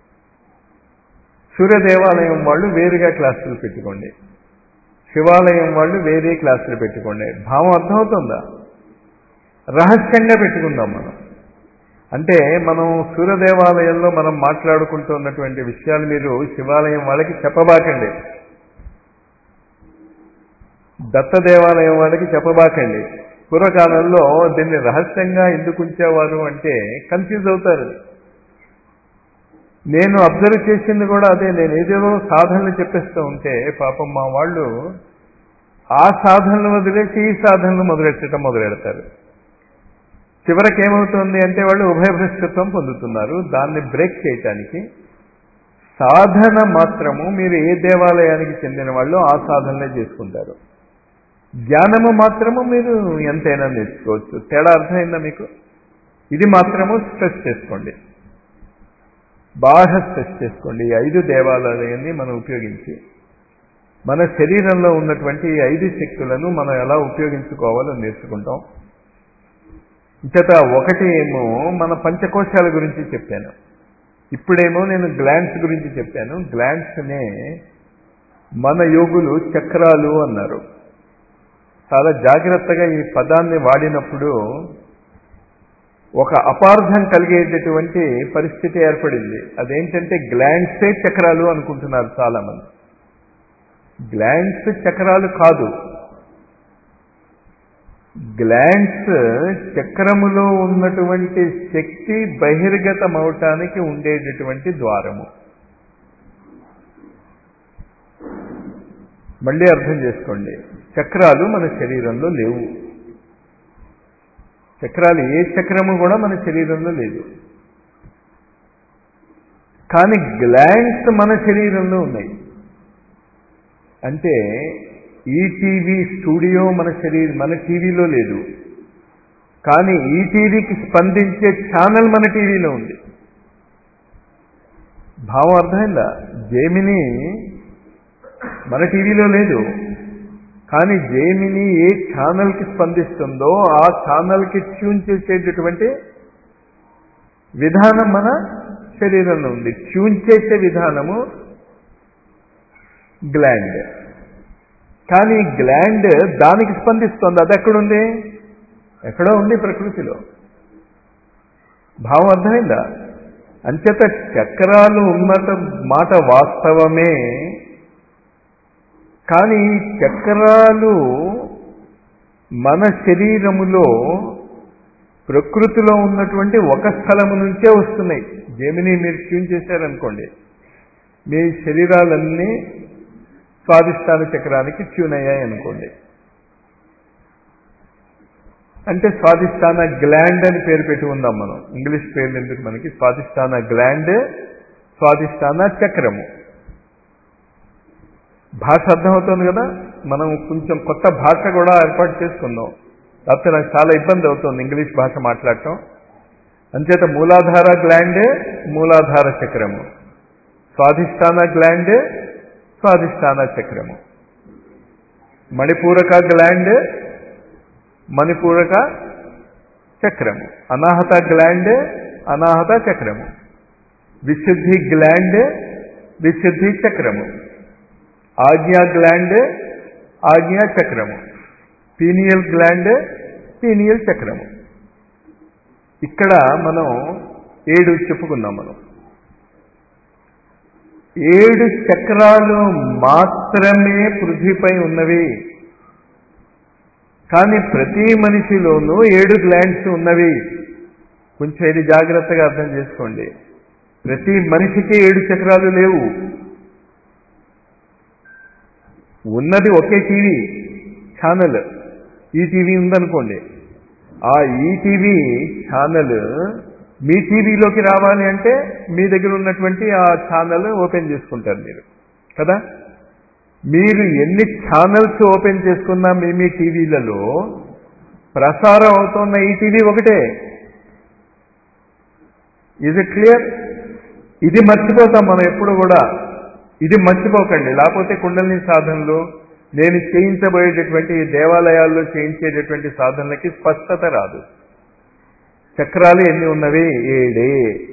S1: సూర్య దేవాలయం వాళ్ళు వేరుగా క్లాసులు పెట్టుకోండి శివాలయం వాళ్ళు వేరే క్లాసులు పెట్టుకోండి భావం అర్థమవుతుందా రహస్యంగా పెట్టుకుందాం మనం అంటే మనం సూర్య దేవాలయంలో మనం మాట్లాడుకుంటున్నటువంటి విషయాలు మీరు శివాలయం వాళ్ళకి చెప్పబాకండి దత్త దేవాలయం వాళ్ళకి చెప్పబాకండి పూర్వకాలంలో దీన్ని రహస్యంగా ఎందుకు ఉంచేవారు అంటే కన్ఫ్యూజ్ అవుతారు నేను అబ్జర్వ్ చేసింది కూడా అదే నేను ఏదేదో సాధనలు చెప్పేస్తూ ఉంటే పాపం మా వాళ్ళు ఆ సాధనలు వదిలేసి ఈ సాధనలు మొదలెట్టడం మొదలెడతారు చివరికి ఏమవుతుంది అంటే వాళ్ళు ఉభయభ్రష్టత్వం పొందుతున్నారు దాన్ని బ్రేక్ చేయటానికి సాధన మాత్రము మీరు ఏ దేవాలయానికి చెందిన వాళ్ళు ఆ సాధనలే చేసుకుంటారు జ్ఞానము మాత్రము మీరు ఎంతైనా నేర్చుకోవచ్చు తేడా అర్థమైందా మీకు ఇది మాత్రము స్ట్రెస్ చేసుకోండి బాగా స్ట్రెస్ చేసుకోండి ఈ ఐదు దేవాలయాన్ని మనం ఉపయోగించి మన శరీరంలో ఉన్నటువంటి ఈ ఐదు శక్తులను మనం ఎలా ఉపయోగించుకోవాలో నేర్చుకుంటాం ఇంతట ఒకటి ఏమో మన పంచకోశాల గురించి చెప్పాను ఇప్పుడేమో నేను గ్లాండ్స్ గురించి చెప్పాను గ్లాండ్స్నే మన యోగులు చక్రాలు అన్నారు చాలా జాగ్రత్తగా ఈ పదాన్ని వాడినప్పుడు ఒక అపార్థం కలిగేటటువంటి పరిస్థితి ఏర్పడింది అదేంటంటే గ్లాండ్సే చక్రాలు అనుకుంటున్నారు చాలా మంది గ్లాండ్స్ చక్రాలు కాదు గ్లాండ్స్ చక్రములో ఉన్నటువంటి శక్తి బహిర్గతమవటానికి ఉండేటటువంటి ద్వారము మళ్ళీ అర్థం చేసుకోండి చక్రాలు మన శరీరంలో లేవు చక్రాలు ఏ చక్రము కూడా మన శరీరంలో లేదు కానీ గ్లాండ్స్ మన శరీరంలో ఉన్నాయి అంటే ఈటీవీ స్టూడియో మన శరీరం మన టీవీలో లేదు కానీ ఈ టీవీకి స్పందించే ఛానల్ మన టీవీలో ఉంది భావం అర్థమైందా జేమిని మన టీవీలో లేదు కానీ జేమిని ఏ ఛానల్కి స్పందిస్తుందో ఆ ఛానల్కి ట్యూన్ చేసేటటువంటి విధానం మన శరీరంలో ఉంది ట్యూన్ చేసే విధానము గ్లాండ్ కానీ గ్లాండ్ దానికి స్పందిస్తుంది అది ఎక్కడుంది ఎక్కడో ఉంది ప్రకృతిలో భావం అర్థమైందా అంచేత చక్రాలు ఉన్నత మాట వాస్తవమే కానీ చక్రాలు మన శరీరములో ప్రకృతిలో ఉన్నటువంటి ఒక స్థలము నుంచే వస్తున్నాయి జమిని మీరు ట్యూన్ చేశారనుకోండి మీ శరీరాలన్నీ స్వాదిష్టాన చక్రానికి ట్యూన్ అయ్యాయి అనుకోండి అంటే స్వాదిష్టాన గ్లాండ్ అని పేరు పెట్టి ఉందాం మనం ఇంగ్లీష్ పేర్లు ఎందుకు మనకి స్వాదిష్టాన గ్లాండ్ స్వాదిష్టాన చక్రము భాష అర్థమవుతుంది కదా మనం కొంచెం కొత్త భాష కూడా ఏర్పాటు చేసుకుందాం లేకపోతే నాకు చాలా ఇబ్బంది అవుతుంది ఇంగ్లీష్ భాష మాట్లాడటం అంచేత మూలాధార గ్లాండే మూలాధార చక్రము స్వాధిష్టాన గ్లాండ్ స్వాధిష్టాన చక్రము మణిపూరక గ్లాండ్ మణిపూరక చక్రము అనాహత గ్లాండ్ అనాహత చక్రము విశుద్ధి గ్లాండ్ విశుద్ధి చక్రము ఆజ్ఞా గ్లాండ్ ఆజ్ఞా చక్రము పీనియల్ గ్లాండ్ పీనియల్ చక్రము ఇక్కడ మనం ఏడు చెప్పుకున్నాం మనం ఏడు చక్రాలు మాత్రమే పృథ్వీపై ఉన్నవి కానీ ప్రతి మనిషిలోనూ ఏడు గ్లాండ్స్ ఉన్నవి కొంచెం ఇది జాగ్రత్తగా అర్థం చేసుకోండి ప్రతి మనిషికి ఏడు చక్రాలు లేవు ఉన్నది ఒకే టీవీ ఛానల్ ఈ టీవీ ఉందనుకోండి ఆ ఈటీవీ ఛానల్ మీ టీవీలోకి రావాలి అంటే మీ దగ్గర ఉన్నటువంటి ఆ ఛానల్ ఓపెన్ చేసుకుంటారు మీరు కదా మీరు ఎన్ని ఛానల్స్ ఓపెన్ చేసుకున్నా మీ మీ టీవీలలో ప్రసారం అవుతున్న ఈ టీవీ ఒకటే ఇది క్లియర్ ఇది మర్చిపోతాం మనం ఎప్పుడు కూడా ఇది మర్చిపోకండి లేకపోతే కుండలిని సాధనలు నేను చేయించబోయేటటువంటి దేవాలయాల్లో చేయించేటటువంటి సాధనలకి స్పష్టత రాదు చక్రాలు ఎన్ని ఉన్నవి ఏడే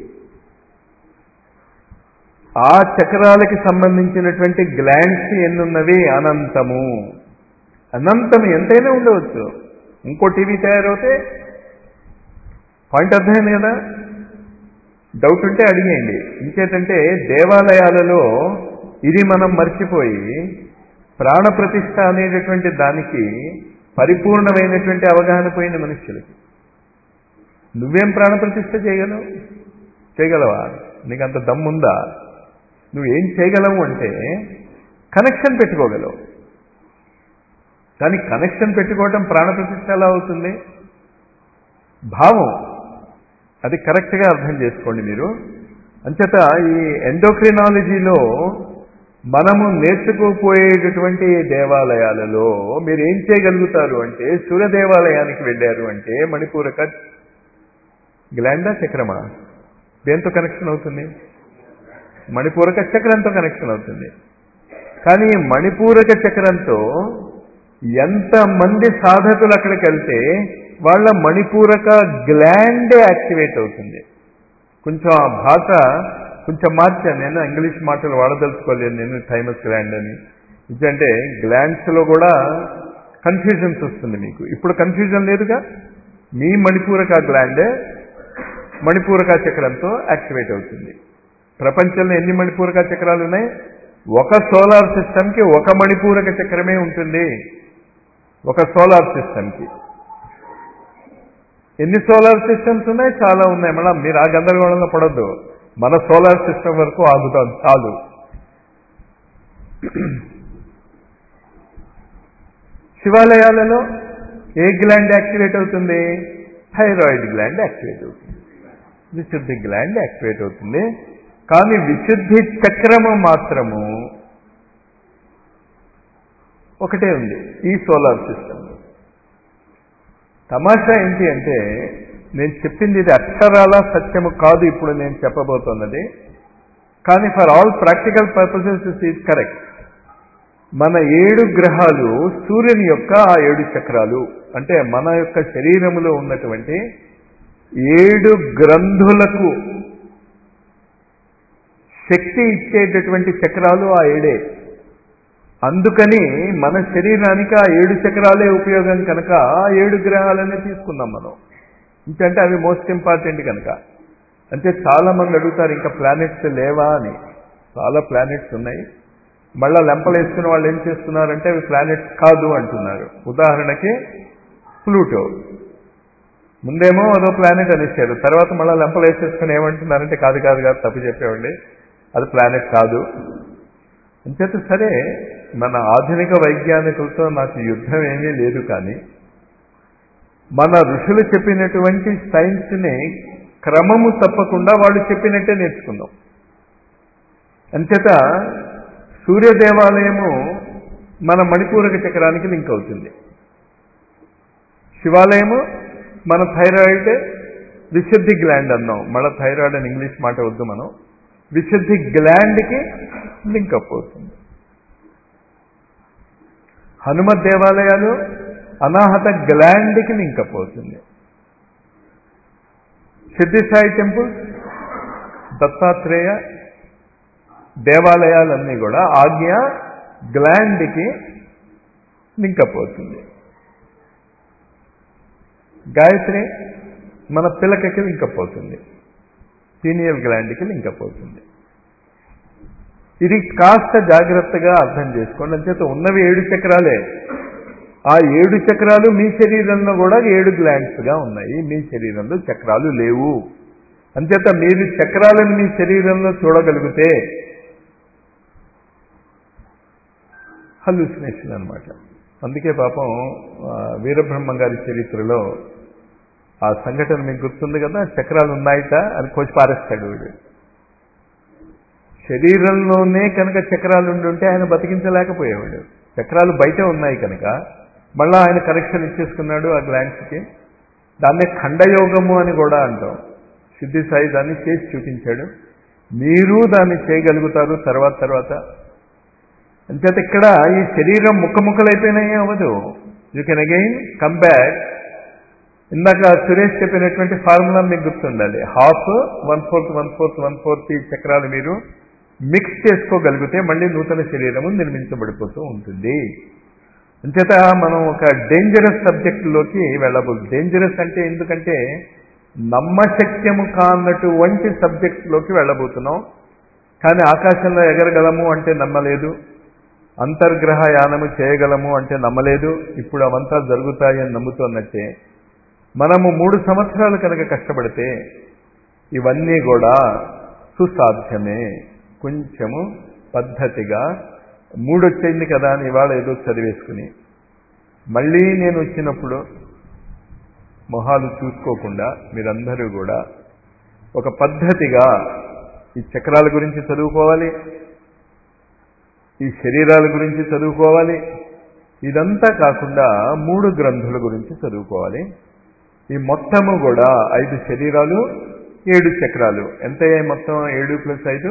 S1: ఆ చక్రాలకి సంబంధించినటువంటి గ్లాండ్స్ ఎన్ని ఉన్నవి అనంతము అనంతం ఎంతైనా ఉండవచ్చు ఇంకో టీవీ తయారవుతే పాయింట్ అర్థమైంది కదా డౌట్ ఉంటే అడిగేయండి ఇంకేంటంటే దేవాలయాలలో ఇది మనం మర్చిపోయి ప్రాణప్రతిష్ఠ అనేటటువంటి దానికి పరిపూర్ణమైనటువంటి అవగాహన పోయిన మనుషులకి నువ్వేం ప్రాణప్రతిష్ఠ చేయగలవు చేయగలవా నీకు అంత దమ్ముందా నువ్వేం చేయగలవు అంటే కనెక్షన్ పెట్టుకోగలవు కానీ కనెక్షన్ పెట్టుకోవటం ప్రాణప్రతిష్ఠ ఎలా అవుతుంది భావం అది కరెక్ట్గా అర్థం చేసుకోండి మీరు అంచేత ఈ ఎండోక్రినాలజీలో మనము నేర్చుకోపోయేటటువంటి దేవాలయాలలో మీరు ఏం చేయగలుగుతారు అంటే సూర్య దేవాలయానికి వెళ్ళారు అంటే మణిపూరక గ్లాండా చక్రమా దేంతో కనెక్షన్ అవుతుంది మణిపూరక చక్రంతో కనెక్షన్ అవుతుంది కానీ మణిపూరక చక్రంతో ఎంతమంది సాధకులు అక్కడికి వెళ్తే వాళ్ళ మణిపూరక గ్లాండే యాక్టివేట్ అవుతుంది కొంచెం ఆ భాష కొంచెం మార్చాను నేను ఇంగ్లీష్ మాటలు వాడదలుచుకోలేదు నేను థైమస్ గ్లాండ్ అని ఎందుకంటే గ్లాండ్స్లో కూడా కన్ఫ్యూజన్స్ వస్తుంది మీకు ఇప్పుడు కన్ఫ్యూజన్ లేదుగా మీ మణిపూరక గ్లాండే మణిపూరక చక్రంతో యాక్టివేట్ అవుతుంది ప్రపంచంలో ఎన్ని మణిపూరక చక్రాలు ఉన్నాయి ఒక సోలార్ సిస్టమ్కి ఒక మణిపూరక చక్రమే ఉంటుంది ఒక సోలార్ సిస్టమ్కి ఎన్ని సోలార్ సిస్టమ్స్ ఉన్నాయి చాలా ఉన్నాయి మళ్ళీ మీరు ఆ గందరగోళంలో పడద్దు మన సోలార్ సిస్టమ్ వరకు ఆగుతాం చాలు శివాలయాలలో ఏ గ్లాండ్ యాక్టివేట్ అవుతుంది థైరాయిడ్ గ్లాండ్ యాక్టివేట్ అవుతుంది విశుద్ధి గ్లాండ్ యాక్టివేట్ అవుతుంది కానీ విశుద్ధి చక్రము మాత్రము ఒకటే ఉంది ఈ సోలార్ సిస్టమ్ తమాషా ఏంటి అంటే నేను చెప్పింది ఇది అక్షరాల సత్యము కాదు ఇప్పుడు నేను చెప్పబోతున్నది కానీ for all practical purposes is is correct మన ఏడు గ్రహాలు సూర్యుని యొక్క ఆ ఏడు చక్రాలు అంటే మన యొక్క శరీరములో ఉన్నటువంటి ఏడు గ్రంథులకు శక్తి ఇచ్చేటటువంటి చక్రాలు ఆ ఏడే అందుకని మన శరీరానికి ఆ ఏడు చక్రాలే ఉపయోగం కనుక ఆ ఏడు గ్రహాలనే తీసుకున్నాం మనం ఇంకంటే అవి మోస్ట్ ఇంపార్టెంట్ కనుక అంటే చాలా మంది అడుగుతారు ఇంకా ప్లానెట్స్ లేవా అని చాలా ప్లానెట్స్ ఉన్నాయి మళ్ళా లెంపలు వేసుకున్న వాళ్ళు ఏం చేస్తున్నారంటే అవి ప్లానెట్స్ కాదు అంటున్నారు ఉదాహరణకి ప్లూటో ముందేమో అదో ప్లానెట్ అనేసారు తర్వాత మళ్ళీ లెంపలు వేసేసుకుని ఏమంటున్నారంటే కాదు కాదు కాదు తప్పు చెప్పేవాళ్ళి అది ప్లానెట్ కాదు అంచేత సరే మన ఆధునిక వైజ్ఞానికులతో నాకు యుద్ధం ఏమీ లేదు కానీ మన ఋషులు చెప్పినటువంటి సైన్స్ని క్రమము తప్పకుండా వాళ్ళు చెప్పినట్టే నేర్చుకుందాం అంచేత సూర్య దేవాలయము మన మణిపూరక చక్రానికి లింక్ అవుతుంది శివాలయము మన థైరాయిడ్ విశుద్ధి గ్లాండ్ అన్నాం మన థైరాయిడ్ అని ఇంగ్లీష్ మాట వద్దు మనం విశుద్ధి గ్లాండ్కి లింక్ అప్ అవుతుంది హనుమత్ దేవాలయాలు అనాహత గ్లాండ్కి లింక్ అప్ అవుతుంది సిద్ధిసాయి టెంపుల్స్ దత్తాత్రేయ దేవాలయాలన్నీ కూడా ఆజ్ఞ గ్లాండ్కి లింకప్ అవుతుంది గాయత్రి మన పిలకకి లింకప్ అవుతుంది పీనియల్ గ్లాండ్కి లింకప్ అవుతుంది ఇది కాస్త జాగ్రత్తగా అర్థం చేసుకోండి అంచేత ఉన్నవి ఏడు చక్రాలే ఆ ఏడు చక్రాలు మీ శరీరంలో కూడా ఏడు గ్లాండ్స్గా ఉన్నాయి మీ శరీరంలో చక్రాలు లేవు అంచేత మీరు చక్రాలను మీ శరీరంలో చూడగలిగితే హల్యూసినేషన్ అనమాట అందుకే పాపం వీరబ్రహ్మం గారి చరిత్రలో ఆ సంఘటన మీకు గుర్తుంది కదా చక్రాలు ఉన్నాయిట అని కోసి పారేస్తాడు వీడు శరీరంలోనే కనుక చక్రాలు ఉండి ఉంటే ఆయన బతికించలేకపోయేవాడు చక్రాలు బయట ఉన్నాయి కనుక మళ్ళీ ఆయన కరెక్షన్ ఇచ్చేసుకున్నాడు ఆ గ్లాండ్స్కి దాన్నే ఖండయోగము అని కూడా అంటాం సిద్ధి సాయి దాన్ని చేసి చూపించాడు మీరు దాన్ని చేయగలుగుతారు తర్వాత తర్వాత అంచేత ఇక్కడ ఈ శరీరం ముక్క ముక్కలైపోయినాయి అవ్వదు you can again come back ఇందాక సురేష్ చెప్పినటువంటి ఫార్ములా మీకు గుర్తుండాలి half one fourth one fourth one fourth ఈ చక్రాలు మీరు మిక్స్ చేసుకోగలిగితే మళ్ళీ నూతన శరీరము నిర్మించబడిపోతూ ఉంటుంది అంచేత మనం ఒక డేంజరస్ సబ్జెక్టులోకి వెళ్ళబోదు డేంజరస్ అంటే ఎందుకంటే నమ్మశక్యము కానటువంటి సబ్జెక్టులోకి వెళ్ళబోతున్నాం కానీ ఆకాశంలో ఎగరగలము అంటే నమ్మలేదు అంతర్గ్రహ యానము చేయగలము అంటే నమ్మలేదు ఇప్పుడు అవంతా జరుగుతాయి అని నమ్ముతున్నట్టే మనము మూడు సంవత్సరాలు కనుక కష్టపడితే ఇవన్నీ కూడా సుసాధ్యమే కొంచెము పద్ధతిగా మూడొచ్చింది కదా అని ఇవాళ ఏదో చదివేసుకుని మళ్ళీ నేను వచ్చినప్పుడు మొహాలు చూసుకోకుండా మీరందరూ కూడా ఒక పద్ధతిగా ఈ చక్రాల గురించి చదువుకోవాలి ఈ శరీరాల గురించి చదువుకోవాలి ఇదంతా కాకుండా మూడు గ్రంథుల గురించి చదువుకోవాలి ఈ మొత్తము కూడా ఐదు శరీరాలు ఏడు చక్రాలు ఎంత మొత్తం ఏడు ప్లస్ ఐదు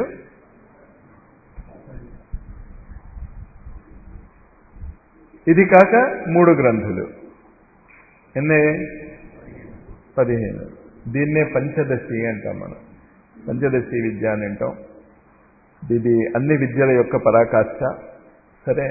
S1: ఇది కాక మూడు గ్రంథులు ఎన్నే పదిహేను దీన్నే పంచదశి అంటాం మనం పంచదశి విద్య అని అంటాం ఇది అన్ని విద్యల యొక్క పరాకాష్ట సరే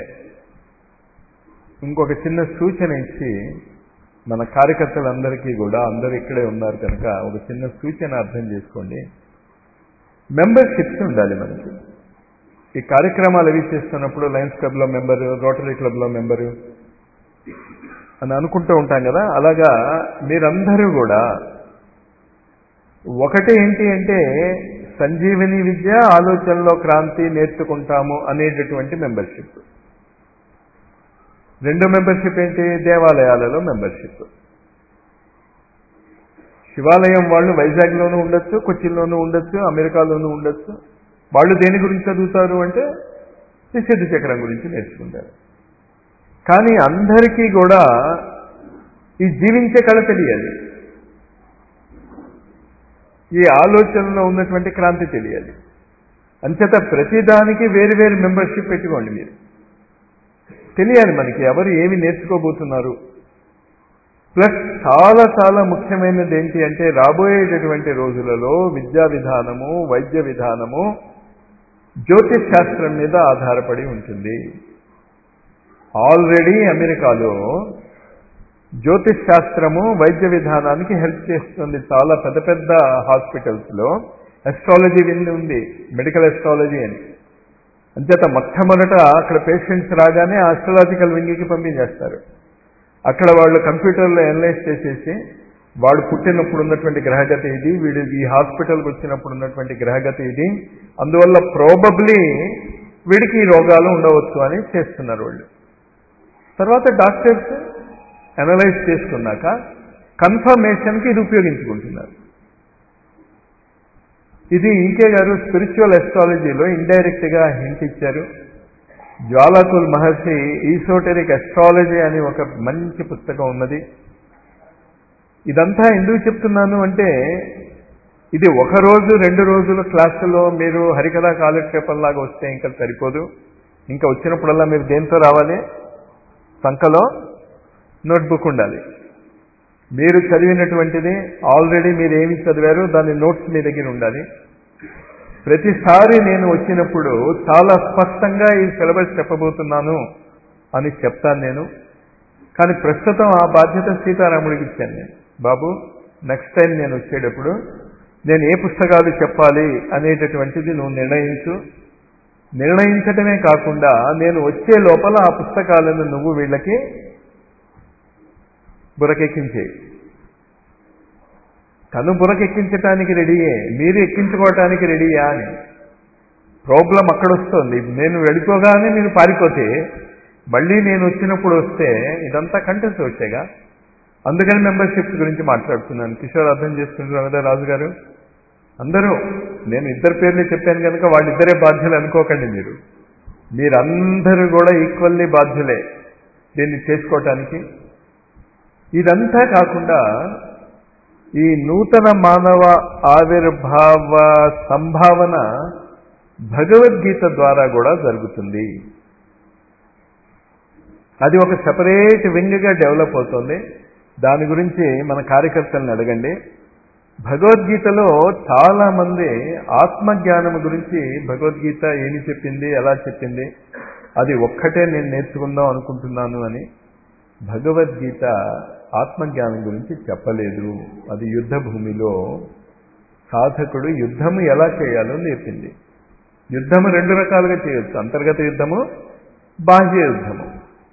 S1: ఇంకొక చిన్న సూచన ఇచ్చి మన కార్యకర్తలందరికీ కూడా అందరూ ఇక్కడే ఉన్నారు కనుక ఒక చిన్న సూచన అర్థం చేసుకోండి మెంబర్షిప్స్ ఉండాలి మనకి ఈ కార్యక్రమాలు అవి చేస్తున్నప్పుడు లయన్స్ క్లబ్లో మెంబరు రోటరీ క్లబ్లో మెంబరు అని అనుకుంటూ ఉంటాం కదా అలాగా మీరందరూ కూడా ఒకటి ఏంటి అంటే సంజీవిని విద్య ఆలోచనలో క్రాంతి నేర్చుకుంటాము అనేటటువంటి మెంబర్షిప్ రెండో మెంబర్షిప్ ఏంటి దేవాలయాలలో మెంబర్షిప్ శివాలయం వాళ్ళు వైజాగ్లోనూ ఉండొచ్చు కొచ్చిన్లోనూ ఉండొచ్చు అమెరికాలోనూ ఉండొచ్చు వాళ్ళు దేని గురించి చదువుతారు అంటే నిషిద్ధ చక్రం గురించి నేర్చుకుంటారు కానీ అందరికీ కూడా ఈ జీవించే కళ తెలియాలి ఈ ఆలోచనలో ఉన్నటువంటి క్రాంతి తెలియాలి అంచేత ప్రతిదానికి వేరు వేరు మెంబర్షిప్ పెట్టుకోండి మీరు తెలియాలి మనకి ఎవరు ఏమి నేర్చుకోబోతున్నారు ప్లస్ చాలా చాలా ముఖ్యమైనది ఏంటి అంటే రాబోయేటటువంటి రోజులలో విద్యా విధానము వైద్య విధానము జ్యోతిష్ శాస్త్రం మీద ఆధారపడి ఉంటుంది ఆల్రెడీ అమెరికాలో జ్యోతిష్ శాస్త్రము వైద్య విధానానికి హెల్ప్ చేస్తుంది చాలా పెద్ద పెద్ద హాస్పిటల్స్లో ఎస్ట్రాలజీ వింది ఉంది మెడికల్ ఎస్ట్రాలజీ అని అంచేత మొట్టమొదట అక్కడ పేషెంట్స్ రాగానే ఆస్ట్రాలజికల్ వింగికి పంపించేస్తారు అక్కడ వాళ్ళు కంప్యూటర్లో అనలైజ్ చేసేసి వాడు పుట్టినప్పుడు ఉన్నటువంటి గ్రహగతి ఇది వీడు ఈ హాస్పిటల్కి వచ్చినప్పుడు ఉన్నటువంటి గ్రహగతి ఇది అందువల్ల ప్రోబబ్లీ వీడికి ఈ రోగాలు ఉండవచ్చు అని చేస్తున్నారు వాళ్ళు తర్వాత డాక్టర్స్ అనలైజ్ చేసుకున్నాక కన్ఫర్మేషన్కి ఇది ఉపయోగించుకుంటున్నారు ఇది ఈకే గారు స్పిరిచువల్ ఎస్ట్రాలజీలో ఇండైరెక్ట్ గా హింట్ ఇచ్చారు జ్వాలాకుల్ మహర్షి ఈసోటెరిక్ ఎస్ట్రాలజీ అని ఒక మంచి పుస్తకం ఉన్నది ఇదంతా ఎందుకు చెప్తున్నాను అంటే ఇది ఒక రోజు రెండు రోజుల క్లాసులో మీరు హరికథా కాలక్షేపంలాగా వస్తే ఇంకా సరిపోదు ఇంకా వచ్చినప్పుడల్లా మీరు దేంతో రావాలి సంఖలో నోట్బుక్ ఉండాలి మీరు చదివినటువంటిది ఆల్రెడీ మీరు ఏమి చదివారో దాని నోట్స్ మీ దగ్గర ఉండాలి ప్రతిసారి నేను వచ్చినప్పుడు చాలా స్పష్టంగా ఈ సిలబస్ చెప్పబోతున్నాను అని చెప్తాను నేను కానీ ప్రస్తుతం ఆ బాధ్యత సీతారాముడికి ఇచ్చాను నేను బాబు నెక్స్ట్ టైం నేను వచ్చేటప్పుడు నేను ఏ పుస్తకాలు చెప్పాలి అనేటటువంటిది నువ్వు నిర్ణయించు నిర్ణయించటమే కాకుండా నేను వచ్చే లోపల ఆ పుస్తకాలను నువ్వు వీళ్ళకి బురకెక్కించే తను బురకెక్కించటానికి రెడీయే మీరు ఎక్కించుకోవటానికి రెడీయా అని ప్రాబ్లం అక్కడ వస్తుంది నేను వెళ్ళిపోగానే మీరు పారిపోతే మళ్ళీ నేను వచ్చినప్పుడు వస్తే ఇదంతా కంటెస్ట్ వచ్చేగా అందుకని మెంబర్షిప్స్ గురించి మాట్లాడుతున్నాను కిషోర్ అర్థం చేసుకుంటున్నారు కదా రాజు గారు అందరూ నేను ఇద్దరు పేర్లు చెప్పాను కనుక వాళ్ళిద్దరే బాధ్యులు అనుకోకండి మీరు మీరందరూ కూడా ఈక్వల్లీ బాధ్యులే దీన్ని చేసుకోవటానికి ఇదంతా కాకుండా ఈ నూతన మానవ ఆవిర్భావ సంభావన భగవద్గీత ద్వారా కూడా జరుగుతుంది అది ఒక సెపరేట్ వింగ్గా డెవలప్ అవుతుంది దాని గురించి మన కార్యకర్తలను అడగండి భగవద్గీతలో చాలా మంది ఆత్మజ్ఞానం గురించి భగవద్గీత ఏమి చెప్పింది ఎలా చెప్పింది అది ఒక్కటే నేను నేర్చుకుందాం అనుకుంటున్నాను అని భగవద్గీత ఆత్మజ్ఞానం గురించి చెప్పలేదు అది యుద్ధ భూమిలో సాధకుడు యుద్ధము ఎలా చేయాలో నేర్పింది యుద్ధము రెండు రకాలుగా చేయొచ్చు అంతర్గత యుద్ధము బాహ్య యుద్ధము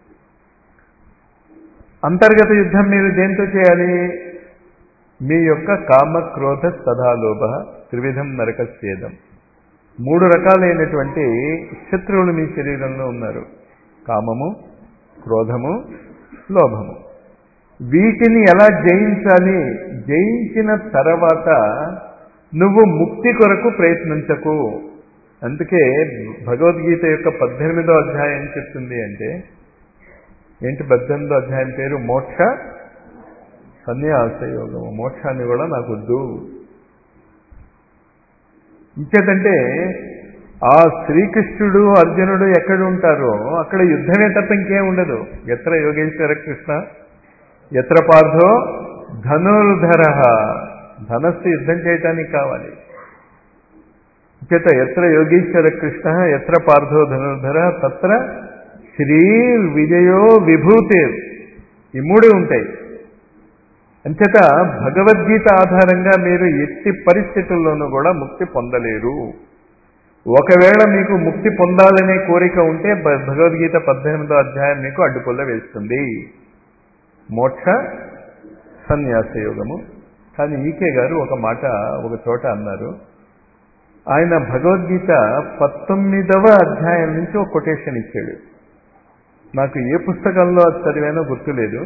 S1: అంతర్గత యుద్ధం మీరు దేంతో చేయాలి మీ యొక్క కామ క్రోధ సదాలోభ త్రివిధం నరకస్యేదం మూడు రకాలైనటువంటి శత్రువులు మీ శరీరంలో ఉన్నారు కామము క్రోధము లోభము వీటిని ఎలా జయించాలి జయించిన తర్వాత నువ్వు ముక్తి కొరకు ప్రయత్నించకు అందుకే భగవద్గీత యొక్క పద్దెనిమిదో అధ్యాయం చెప్తుంది అంటే ఏంటి పద్దెనిమిదో అధ్యాయం పేరు మోక్ష సన్యాస యోగము మోక్షాన్ని కూడా నాకు వద్దు ఇంకేదంటే ఆ శ్రీకృష్ణుడు అర్జునుడు ఎక్కడ ఉంటారో అక్కడ యుద్ధమే తప్ప ఇంకేం ఉండదు ఎత్ర యోగేశ్వర కృష్ణ ఎత్ర పార్థో ధనుర్ధర ధనస్సు యుద్ధం చేయటానికి కావాలి చేత ఎత్ర యోగీశ్వర కృష్ణ ఎత్ర పార్థో ధనుర్ధర తత్ర శ్రీ విజయో విభూతి ఈ మూడు ఉంటాయి అంచేత భగవద్గీత ఆధారంగా మీరు ఎట్టి పరిస్థితుల్లోనూ కూడా ముక్తి పొందలేరు ఒకవేళ మీకు ముక్తి పొందాలనే కోరిక ఉంటే భగవద్గీత పద్దెనిమిదో అధ్యాయం మీకు అడ్డుపుల్ల వేస్తుంది మోక్ష సన్యాస యోగము కానీ ఈకే గారు ఒక మాట ఒక చోట అన్నారు ఆయన భగవద్గీత పంతొమ్మిదవ అధ్యాయం నుంచి ఒక కొటేషన్ ఇచ్చాడు నాకు ఏ పుస్తకంలో అది చదివానో గుర్తులేదు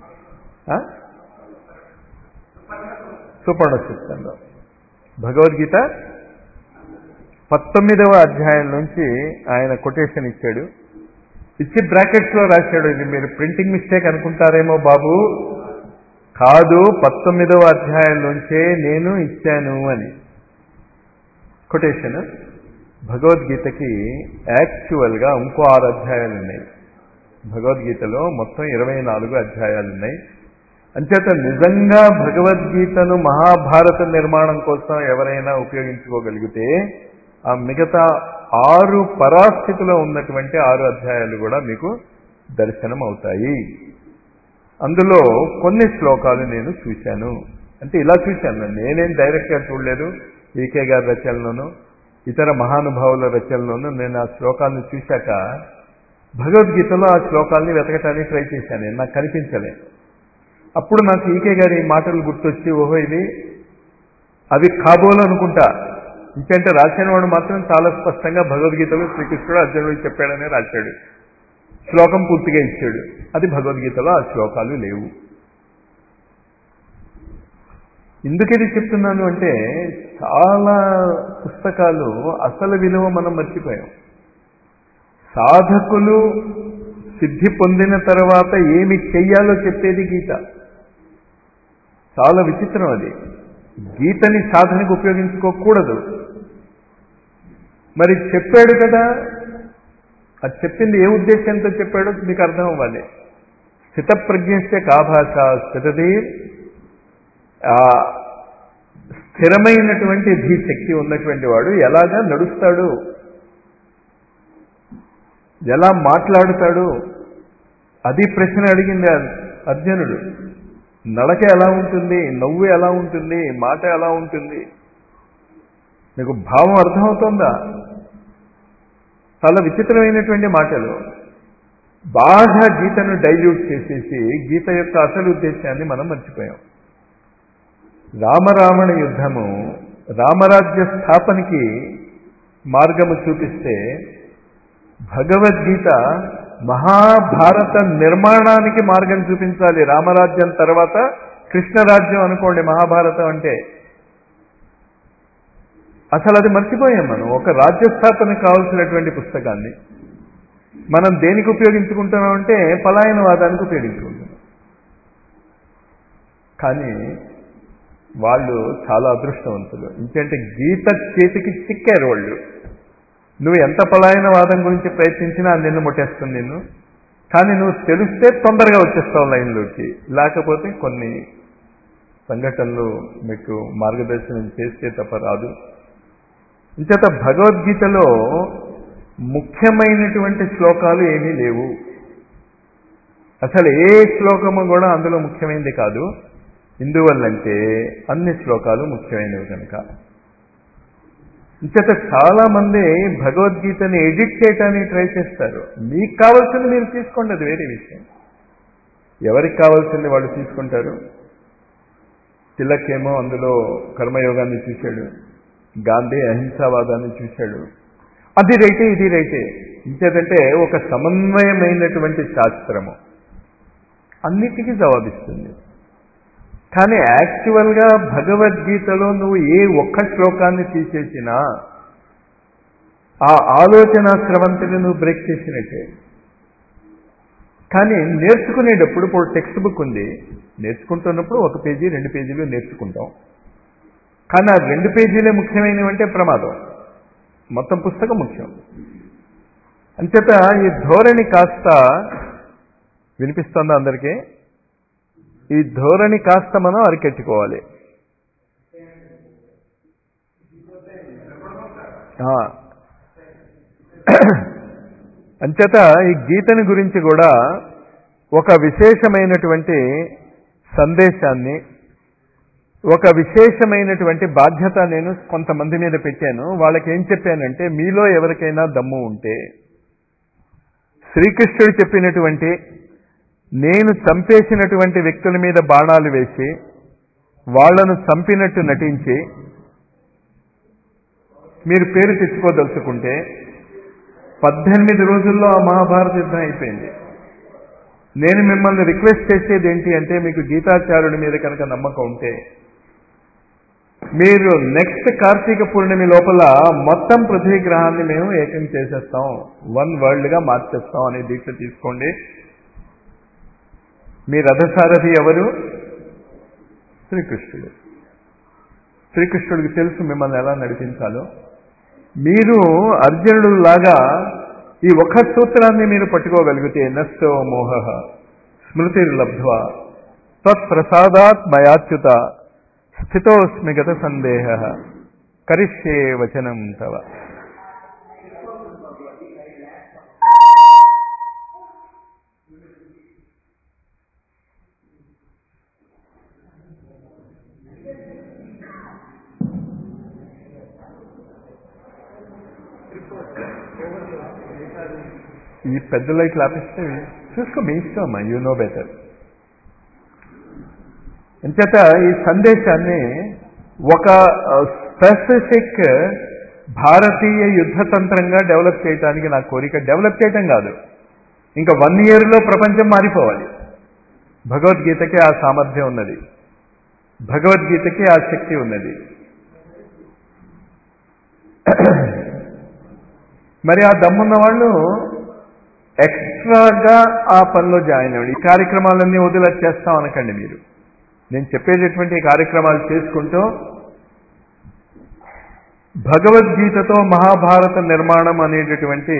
S1: సుపర్ణ సూక్తంలో భగవద్గీత పంతొమ్మిదవ అధ్యాయం నుంచి ఆయన కొటేషన్ ఇచ్చాడు ఇచ్చి బ్రాకెట్స్ లో రాశాడు ఇది మీరు ప్రింటింగ్ మిస్టేక్ అనుకుంటారేమో బాబు కాదు పంతొమ్మిదవ అధ్యాయం నుంచే నేను ఇచ్చాను అని కొటేషన్ భగవద్గీతకి యాక్చువల్గా ఇంకో ఆరు అధ్యాయాలు ఉన్నాయి భగవద్గీతలో మొత్తం ఇరవై నాలుగు అధ్యాయాలు ఉన్నాయి అంచేత నిజంగా భగవద్గీతను మహాభారత నిర్మాణం కోసం ఎవరైనా ఉపయోగించుకోగలిగితే ఆ మిగతా ఆరు పరాస్థితిలో ఉన్నటువంటి ఆరు అధ్యాయాలు కూడా మీకు దర్శనం అవుతాయి అందులో కొన్ని శ్లోకాలు నేను చూశాను అంటే ఇలా చూశాను నేనేం డైరెక్ట్గా చూడలేదు ఈకే గారి రచనలోను ఇతర మహానుభావుల రచనలోను నేను ఆ శ్లోకాలను చూశాక భగవద్గీతలో ఆ శ్లోకాల్ని వెతకటానికి ట్రై చేశాను నేను నాకు కనిపించలే అప్పుడు నాకు ఈకే గారి మాటలు గుర్తొచ్చి ఓహో ఇది అవి కాబోలు అనుకుంటా ఇంకంటే రాసిన వాడు మాత్రం చాలా స్పష్టంగా భగవద్గీతలో శ్రీకృష్ణుడు అర్జునుడికి చెప్పాడనే రాశాడు శ్లోకం పూర్తిగా ఇచ్చాడు అది భగవద్గీతలో ఆ శ్లోకాలు లేవు ఎందుకు ఇది చెప్తున్నాను అంటే చాలా పుస్తకాలు అసలు విలువ మనం మర్చిపోయాం సాధకులు సిద్ధి పొందిన తర్వాత ఏమి చెయ్యాలో చెప్పేది గీత చాలా విచిత్రం అది గీతని సాధనకు ఉపయోగించుకోకూడదు మరి చెప్పాడు కదా అది చెప్పింది ఏ ఉద్దేశంతో చెప్పాడో మీకు అర్థం అవ్వాలి స్థితప్రజ్ఞస్య కా భాష స్థితది ఆ స్థిరమైనటువంటి ధీ శక్తి ఉన్నటువంటి వాడు ఎలాగా నడుస్తాడు ఎలా మాట్లాడుతాడు అది ప్రశ్న అడిగింది అర్జునుడు నడక ఎలా ఉంటుంది నవ్వు ఎలా ఉంటుంది మాట ఎలా ఉంటుంది మీకు భావం అర్థమవుతుందా చాలా విచిత్రమైనటువంటి మాటలు బాగా గీతను డైల్యూట్ చేసేసి గీత యొక్క అసలు ఉద్దేశాన్ని మనం మర్చిపోయాం రామరావణ యుద్ధము రామరాజ్య స్థాపనకి మార్గము చూపిస్తే భగవద్గీత మహాభారత నిర్మాణానికి మార్గం చూపించాలి రామరాజ్యం తర్వాత కృష్ణరాజ్యం అనుకోండి మహాభారతం అంటే అసలు అది మర్చిపోయాం మనం ఒక రాజ్య స్థాపన కావాల్సినటువంటి పుస్తకాన్ని మనం దేనికి ఉపయోగించుకుంటున్నాం అంటే పలాయనవాదానికి ఉపయోగించుకుంటున్నాం కానీ వాళ్ళు చాలా అదృష్టవంతులు ఇంకంటే గీత చేతికి చిక్కారు వాళ్ళు నువ్వు ఎంత పలాయనవాదం గురించి ప్రయత్నించినా నిన్ను ముట్టేస్తుంది నిన్ను కానీ నువ్వు తెలిస్తే తొందరగా వచ్చేస్తావు లైన్లోకి లేకపోతే కొన్ని సంఘటనలు మీకు మార్గదర్శనం చేస్తే తప్ప రాదు ఇంచేత భగవద్గీతలో ముఖ్యమైనటువంటి శ్లోకాలు ఏమీ లేవు అసలు ఏ శ్లోకము కూడా అందులో ముఖ్యమైనది కాదు ఎందువల్లంటే అన్ని శ్లోకాలు ముఖ్యమైనవి కనుక ఇంచేత చాలా మంది భగవద్గీతని ఎడిట్ చేయటానికి ట్రై చేస్తారు మీకు కావాల్సింది మీరు తీసుకోండి అది వేరే విషయం ఎవరికి కావాల్సింది వాళ్ళు తీసుకుంటారు తిలక్ ఏమో అందులో కర్మయోగాన్ని చూశాడు గాంధీ అహింసావాదాన్ని చూశాడు అది రైటే ఇది రైటే ఇంకేదంటే ఒక సమన్వయమైనటువంటి శాస్త్రము అన్నిటికీ జవాబిస్తుంది కానీ యాక్చువల్గా భగవద్గీతలో నువ్వు ఏ ఒక్క శ్లోకాన్ని తీసేసినా ఆ ఆలోచన స్రవంతిని నువ్వు బ్రేక్ చేసినట్టే కానీ నేర్చుకునేటప్పుడు ఇప్పుడు టెక్స్ట్ బుక్ ఉంది నేర్చుకుంటున్నప్పుడు ఒక పేజీ రెండు పేజీలు నేర్చుకుంటాం కానీ ఆ రెండు పేజీలే ముఖ్యమైనవి అంటే ప్రమాదం మొత్తం పుస్తకం ముఖ్యం అంచేత ఈ ధోరణి కాస్త వినిపిస్తుందా అందరికీ ఈ ధోరణి కాస్త మనం అరికెట్టుకోవాలి అంచేత ఈ గీతని గురించి కూడా ఒక విశేషమైనటువంటి సందేశాన్ని ఒక విశేషమైనటువంటి బాధ్యత నేను కొంతమంది మీద పెట్టాను వాళ్ళకి ఏం చెప్పానంటే మీలో ఎవరికైనా దమ్ము ఉంటే శ్రీకృష్ణుడు చెప్పినటువంటి నేను చంపేసినటువంటి వ్యక్తుల మీద బాణాలు వేసి వాళ్లను చంపినట్టు నటించి మీరు పేరు తెచ్చుకోదలుచుకుంటే పద్దెనిమిది రోజుల్లో ఆ మహాభారత యుద్ధం అయిపోయింది నేను మిమ్మల్ని రిక్వెస్ట్ చేసేది ఏంటి అంటే మీకు గీతాచార్యుడి మీద కనుక నమ్మకం ఉంటే మీరు నెక్స్ట్ కార్తీక పూర్ణిమ లోపల మొత్తం పృథ్వీ గ్రహాన్ని మేము ఏకం చేసేస్తాం వన్ వరల్డ్గా మార్చేస్తాం అనే దీక్ష తీసుకోండి మీ రథసారథి ఎవరు శ్రీకృష్ణుడు శ్రీకృష్ణుడికి తెలుసు మిమ్మల్ని ఎలా నడిపించాలో మీరు అర్జునుడు లాగా ఈ ఒక్క సూత్రాన్ని మీరు పట్టుకోగలిగితే నష్టో మోహ స్మృతిర్లబ్ధ్వా తత్ప్రసాదాత్ మయాచ్యుత స్థితోస్మి గత సందేహ కరిష్యే వచనం తవ ఈ పెద్ద లైట్లు ఆపిస్తే చూసుకో మీ ఇష్టం అమ్మా యూ నో బెటర్ ఎంచేత ఈ సందేశాన్ని ఒక స్పెసిఫిక్ భారతీయ యుద్ధతంత్రంగా డెవలప్ చేయడానికి నా కోరిక డెవలప్ చేయటం కాదు ఇంకా వన్ ఇయర్లో ప్రపంచం మారిపోవాలి భగవద్గీతకి ఆ సామర్థ్యం ఉన్నది భగవద్గీతకి ఆ శక్తి ఉన్నది మరి ఆ దమ్మున్న వాళ్ళు ఎక్స్ట్రాగా ఆ పనిలో జాయిన్ అవ్వండి ఈ కార్యక్రమాలన్నీ వదిలేచేస్తాం అనకండి మీరు నేను చెప్పేటటువంటి ఈ కార్యక్రమాలు చేసుకుంటూ భగవద్గీతతో మహాభారత నిర్మాణం అనేటటువంటి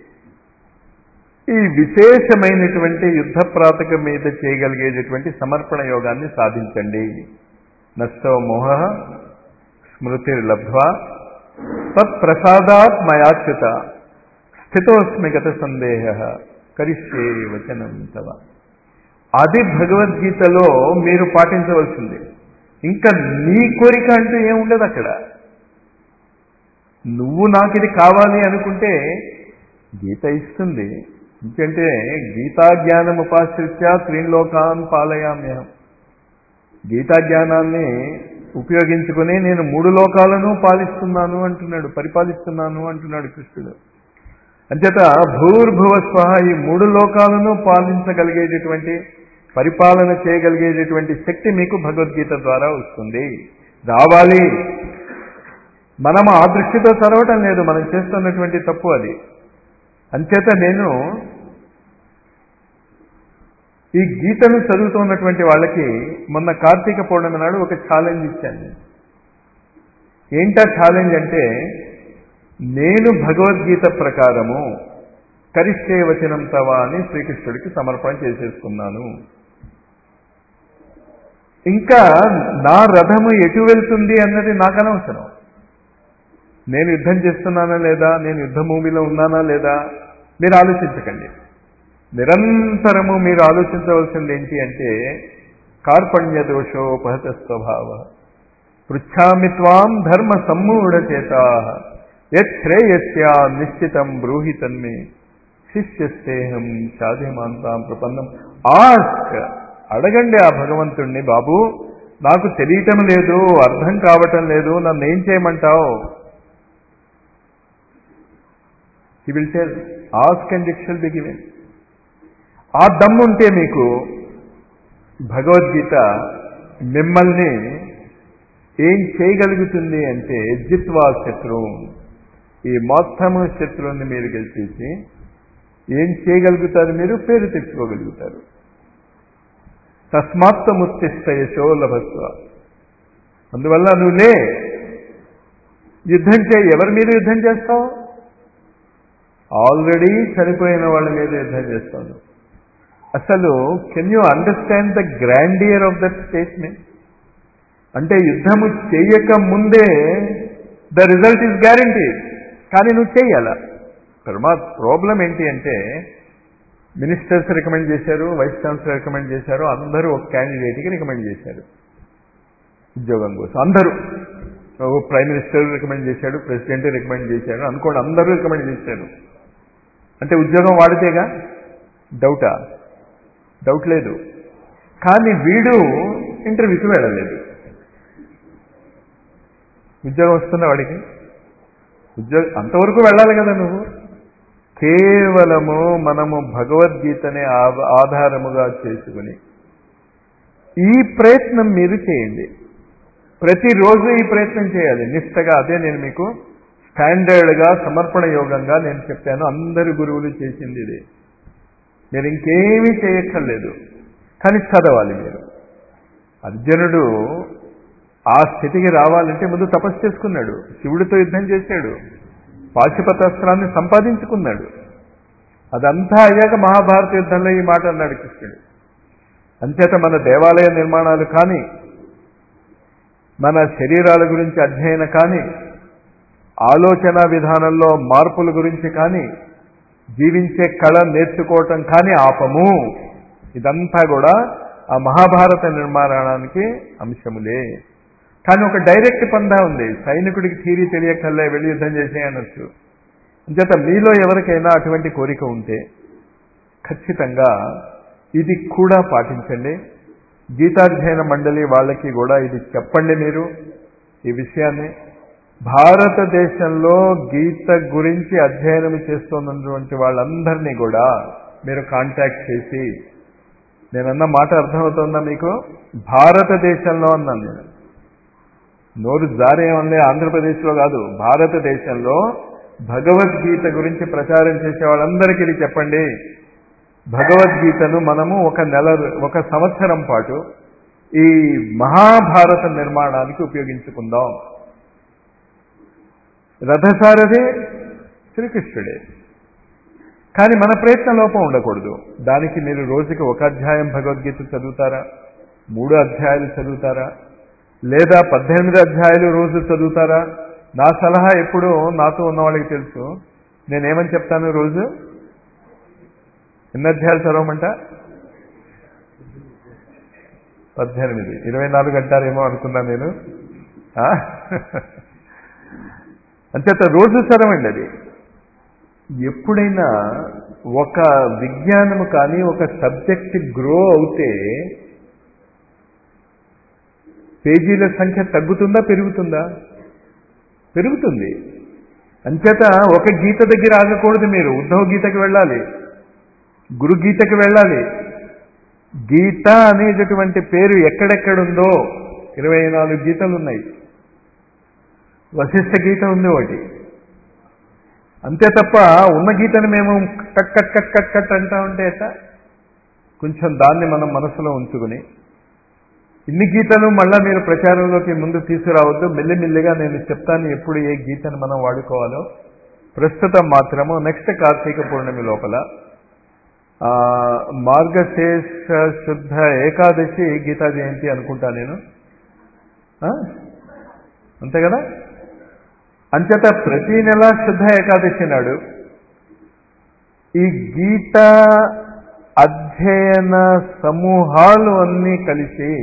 S1: ఈ విశేషమైనటువంటి యుద్ధ ప్రాతక మీద చేయగలిగేటటువంటి సమర్పణ యోగాన్ని సాధించండి నష్టో మోహ స్మృతిర్లబ్ధ్వా తత్ప్రసాదాత్ మయాచ్యుత స్థితోస్మి గత సందేహ కరిష్యే వచనం తవ అది భగవద్గీతలో మీరు పాటించవలసింది ఇంకా నీ కోరిక అంటూ ఏముండదు అక్కడ నువ్వు నాకు ఇది కావాలి అనుకుంటే గీత ఇస్తుంది ఎందుకంటే గీతా జ్ఞానం ఉపాశ్రిత్య త్రీలోకాన్ పాలయామ్యహం గీతా జ్ఞానాన్ని ఉపయోగించుకుని నేను మూడు లోకాలను పాలిస్తున్నాను అంటున్నాడు పరిపాలిస్తున్నాను అంటున్నాడు కృష్ణుడు అంచేత భూర్భువ స్వహ ఈ మూడు లోకాలను పాలించగలిగేటటువంటి పరిపాలన చేయగలిగేటటువంటి శక్తి మీకు భగవద్గీత ద్వారా వస్తుంది రావాలి మనం ఆ దృష్టితో చదవటం లేదు మనం చేస్తున్నటువంటి తప్పు అది అంచేత నేను ఈ గీతను చదువుతున్నటువంటి వాళ్ళకి మొన్న కార్తీక పౌర్ణమి నాడు ఒక ఛాలెంజ్ ఇచ్చాను ఏంటా ఛాలెంజ్ అంటే నేను భగవద్గీత ప్రకారము కరిష్టే వచనం తవా అని శ్రీకృష్ణుడికి సమర్పణ చేసేసుకున్నాను ఇంకా నా రథము ఎటు వెళ్తుంది అన్నది నాకు అనవసరం నేను యుద్ధం చేస్తున్నానా లేదా నేను యుద్ధ భూమిలో ఉన్నానా లేదా మీరు ఆలోచించకండి నిరంతరము మీరు ఆలోచించవలసింది ఏంటి అంటే కార్పణ్య దోషోపహత స్వభావ పృచ్ఛామి త్వాం ధర్మ సమ్మూఢ చేతా యశ్రేయస్యా నిశ్చితం బ్రూహి తన్మే శిష్యస్తేహం సాధ్యమాంతాం ప్రపన్నం ఆస్క్ అడగండి ఆ భగవంతుణ్ణి బాబు నాకు తెలియటం లేదు అర్థం కావటం లేదు నన్ను ఏం చేయమంటావు he will tell ask and it shall be given ఆ దమ్ముంటే మీకు భగవద్గీత మిమ్మల్ని ఏం చేయగలుగుతుంది అంటే జిత్వా శత్రువు ఈ మొత్తము శత్రువుని మీరు గెలిచేసి ఏం చేయగలుగుతారు మీరు పేరు తెచ్చుకోగలుగుతారు తస్మాత్తముత్తిష్ట యశో లభస్వ అందువల్ల నువ్వు లే యుద్ధం చేయి ఎవరి మీద యుద్ధం చేస్తావు ఆల్రెడీ చనిపోయిన వాళ్ళ మీద యుద్ధం చేస్తాను అసలు can you understand the grandeur of that statement అంటే యుద్ధము చేయక ముందే ద రిజల్ట్ ఈజ్ గ్యారంటీడ్ కానీ నువ్వు చేయాల పరమా ప్రాబ్లం ఏంటి అంటే మినిస్టర్స్ రికమెండ్ చేశారు వైస్ ఛాన్సలర్ రికమెండ్ చేశారు అందరూ ఒక క్యాండిడేట్కి రికమెండ్ చేశారు ఉద్యోగం కోసం అందరూ ఓ ప్రైమ్ మినిస్టర్ రికమెండ్ చేశాడు ప్రెసిడెంట్ రికమెండ్ చేశాడు అనుకోండి అందరూ రికమెండ్ చేశారు అంటే ఉద్యోగం వాడితేగా డౌటా డౌట్ లేదు కానీ వీడు ఇంటర్వ్యూకి వెళ్ళలేదు ఉద్యోగం వస్తుందా వాడికి ఉద్యోగం అంతవరకు వెళ్ళాలి కదా నువ్వు కేవలము మనము భగవద్గీతని ఆధారముగా చేసుకుని ఈ ప్రయత్నం మీరు చేయండి ప్రతిరోజు ఈ ప్రయత్నం చేయాలి నిష్టగా అదే నేను మీకు స్టాండర్డ్గా సమర్పణ యోగంగా నేను చెప్పాను అందరు గురువులు చేసింది ఇదే మీరు ఇంకేమీ చేయక్కర్లేదు కానీ చదవాలి మీరు అర్జునుడు ఆ స్థితికి రావాలంటే ముందు తపస్సు చేసుకున్నాడు శివుడితో యుద్ధం చేశాడు పాశుపతాస్త్రాన్ని సంపాదించుకున్నాడు అదంతా అయ్యాక మహాభారత యుద్ధంలో ఈ మాట అన్నాడు కృష్ణుడు అంచేత మన దేవాలయ నిర్మాణాలు కానీ మన శరీరాల గురించి అధ్యయనం కానీ ఆలోచన విధానంలో మార్పుల గురించి కానీ జీవించే కళ నేర్చుకోవటం కానీ ఆపము ఇదంతా కూడా ఆ మహాభారత నిర్మాణానికి అంశములే కానీ ఒక డైరెక్ట్ పందా ఉంది సైనికుడికి థీరీ తెలియకల్లా వెళ్ళి యుద్ధం చేసేయనొచ్చు అంచేత మీలో ఎవరికైనా అటువంటి కోరిక ఉంటే ఖచ్చితంగా ఇది కూడా పాటించండి గీతాధ్యయన మండలి వాళ్ళకి కూడా ఇది చెప్పండి మీరు ఈ విషయాన్ని భారతదేశంలో గీత గురించి అధ్యయనం చేస్తున్నటువంటి వాళ్ళందరినీ కూడా మీరు కాంటాక్ట్ చేసి నేనన్న మాట అర్థమవుతుందా మీకు భారతదేశంలో అన్నాను నేను నోరు జారేమన్నా ఆంధ్రప్రదేశ్లో కాదు భారతదేశంలో భగవద్గీత గురించి ప్రచారం చేసే వాళ్ళందరికీ ఇది చెప్పండి భగవద్గీతను మనము ఒక నెల ఒక సంవత్సరం పాటు ఈ మహాభారత నిర్మాణానికి ఉపయోగించుకుందాం రథసారథి శ్రీకృష్ణుడే కానీ మన ప్రయత్న లోపం ఉండకూడదు దానికి మీరు రోజుకి ఒక అధ్యాయం భగవద్గీత చదువుతారా మూడు అధ్యాయాలు చదువుతారా లేదా పద్దెనిమిది అధ్యాయాలు రోజు చదువుతారా నా సలహా ఎప్పుడు నాతో ఉన్న వాళ్ళకి తెలుసు నేనేమని చెప్తాను రోజు ఎన్ని అధ్యాయాలు చదవమంట పద్దెనిమిది ఇరవై నాలుగు అంటారేమో అనుకున్నా నేను ఆ? అంచేత రోజు చదవండి అది ఎప్పుడైనా ఒక విజ్ఞానము కానీ ఒక సబ్జెక్ట్ గ్రో అవుతే పేజీల సంఖ్య తగ్గుతుందా పెరుగుతుందా పెరుగుతుంది అంచేత ఒక గీత దగ్గర ఆగకూడదు మీరు ఉద్ధవ గీతకి వెళ్ళాలి గురు గీతకి వెళ్ళాలి గీత అనేటటువంటి పేరు ఎక్కడెక్కడుందో ఇరవై నాలుగు గీతలు ఉన్నాయి వశిష్ఠ గీత ఉంది ఒకటి అంతే తప్ప ఉన్న గీతను మేము cut cut cut cut cut అంటా ఉంటే ఎట్ట కొంచెం దాన్ని మనం మనసులో ఉంచుకుని ఇన్ని గీతలు మళ్ళా మీరు ప్రచారంలోకి ముందు తీసుకురావద్దు మెల్లిమెల్లిగా నేను చెప్తాను ఎప్పుడు ఏ గీతను మనం వాడుకోవాలో ప్రస్తుతం మాత్రము నెక్స్ట్ కార్తీక పూర్ణమి లోపల ఆ, మార్గశేష శుద్ధ ఏకాదశి గీతా జయంతి అనుకుంటా నేను ఆ? అంతే కదా అంచేత ప్రతి నెల శుద్ధ ఏకాదశి నాడు ఈ గీత అధ్యయన సమూహాలు అన్నీ కలిసి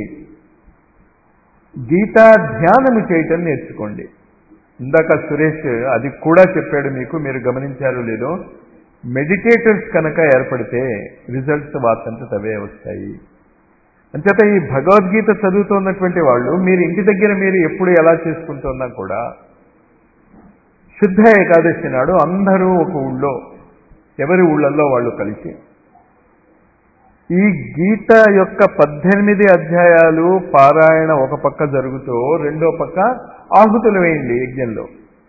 S1: గీతా ధ్యానము చేయటం నేర్చుకోండి ఇందాక సురేష్ అది కూడా చెప్పాడు మీకు మీరు గమనించారో లేదో మెడిటేటర్స్ కనుక ఏర్పడితే రిజల్ట్స్ వాతంతట అవే వస్తాయి అంచేత ఈ భగవద్గీత చదువుతున్నటువంటి వాళ్ళు మీరు ఇంటి దగ్గర మీరు ఎప్పుడు ఎలా చేసుకుంటున్నా కూడా శుద్ధ ఏకాదశి నాడు అందరూ ఒక ఊళ్ళో ఎవరి ఊళ్ళల్లో వాళ్ళు కలిసి ఈ గీత యొక్క పద్దెనిమిది అధ్యాయాలు పారాయణ ఒక పక్క జరుగుతూ రెండో పక్క ఆహుతులు వేయండి యజ్ఞంలో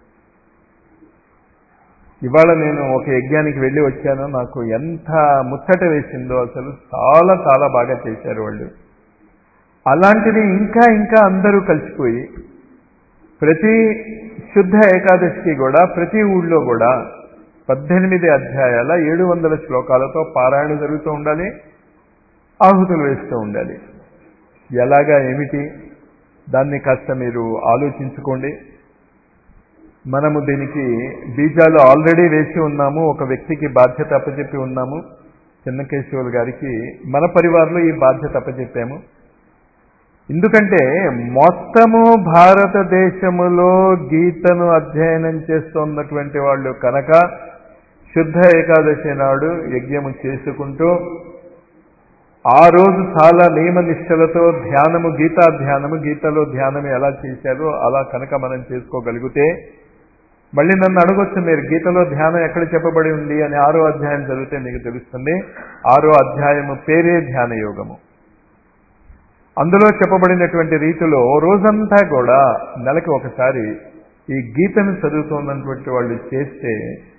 S1: ఇవాళ నేను ఒక యజ్ఞానికి వెళ్ళి వచ్చాను నాకు ఎంత ముచ్చట వేసిందో అసలు చాలా చాలా బాగా చేశారు వాళ్ళు అలాంటిది ఇంకా ఇంకా అందరూ కలిసిపోయి ప్రతి శుద్ధ ఏకాదశికి కూడా ప్రతి ఊళ్ళో కూడా పద్దెనిమిది అధ్యాయాల ఏడు వందల శ్లోకాలతో పారాయణ జరుగుతూ ఉండాలి ఆహుతులు వేస్తూ ఉండాలి ఎలాగా ఏమిటి దాన్ని కాస్త మీరు ఆలోచించుకోండి మనము దీనికి బీజాలు ఆల్రెడీ వేసి ఉన్నాము ఒక వ్యక్తికి బాధ్యత అప్పచెప్పి ఉన్నాము చిన్నకేశవులు గారికి మన పరివారంలో ఈ బాధ్యత అప్పచెప్పాము ఎందుకంటే మొత్తము భారతదేశములో గీతను అధ్యయనం చేస్తున్నటువంటి వాళ్ళు కనుక శుద్ధ ఏకాదశి నాడు యజ్ఞము చేసుకుంటూ ఆ రోజు చాలా నియమ నిష్టలతో ధ్యానము గీతా ధ్యానము గీతలో ధ్యానం ఎలా చేశారో అలా కనుక మనం చేసుకోగలిగితే మళ్ళీ నన్ను అడగొచ్చు మీరు గీతలో ధ్యానం ఎక్కడ చెప్పబడి ఉంది అని ఆరో అధ్యాయం చదివితే మీకు తెలుస్తుంది ఆరో అధ్యాయము పేరే ధ్యాన యోగము అందులో చెప్పబడినటువంటి రీతిలో రోజంతా కూడా నెలకి ఒకసారి ఈ గీతను చదువుతున్నటువంటి వాళ్ళు చేస్తే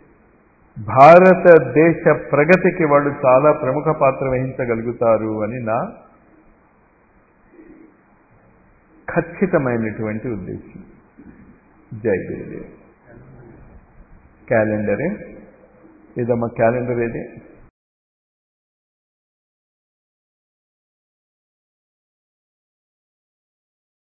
S1: భారతదేశ ప్రగతికి వాళ్ళు చాలా ప్రముఖ పాత్ర వహించగలుగుతారు అని నా ఖచ్చితమైనటువంటి ఉద్దేశం జై గురుదేవ్ క్యాలెండరే ఇదమ్మా క్యాలెండర్ ఏది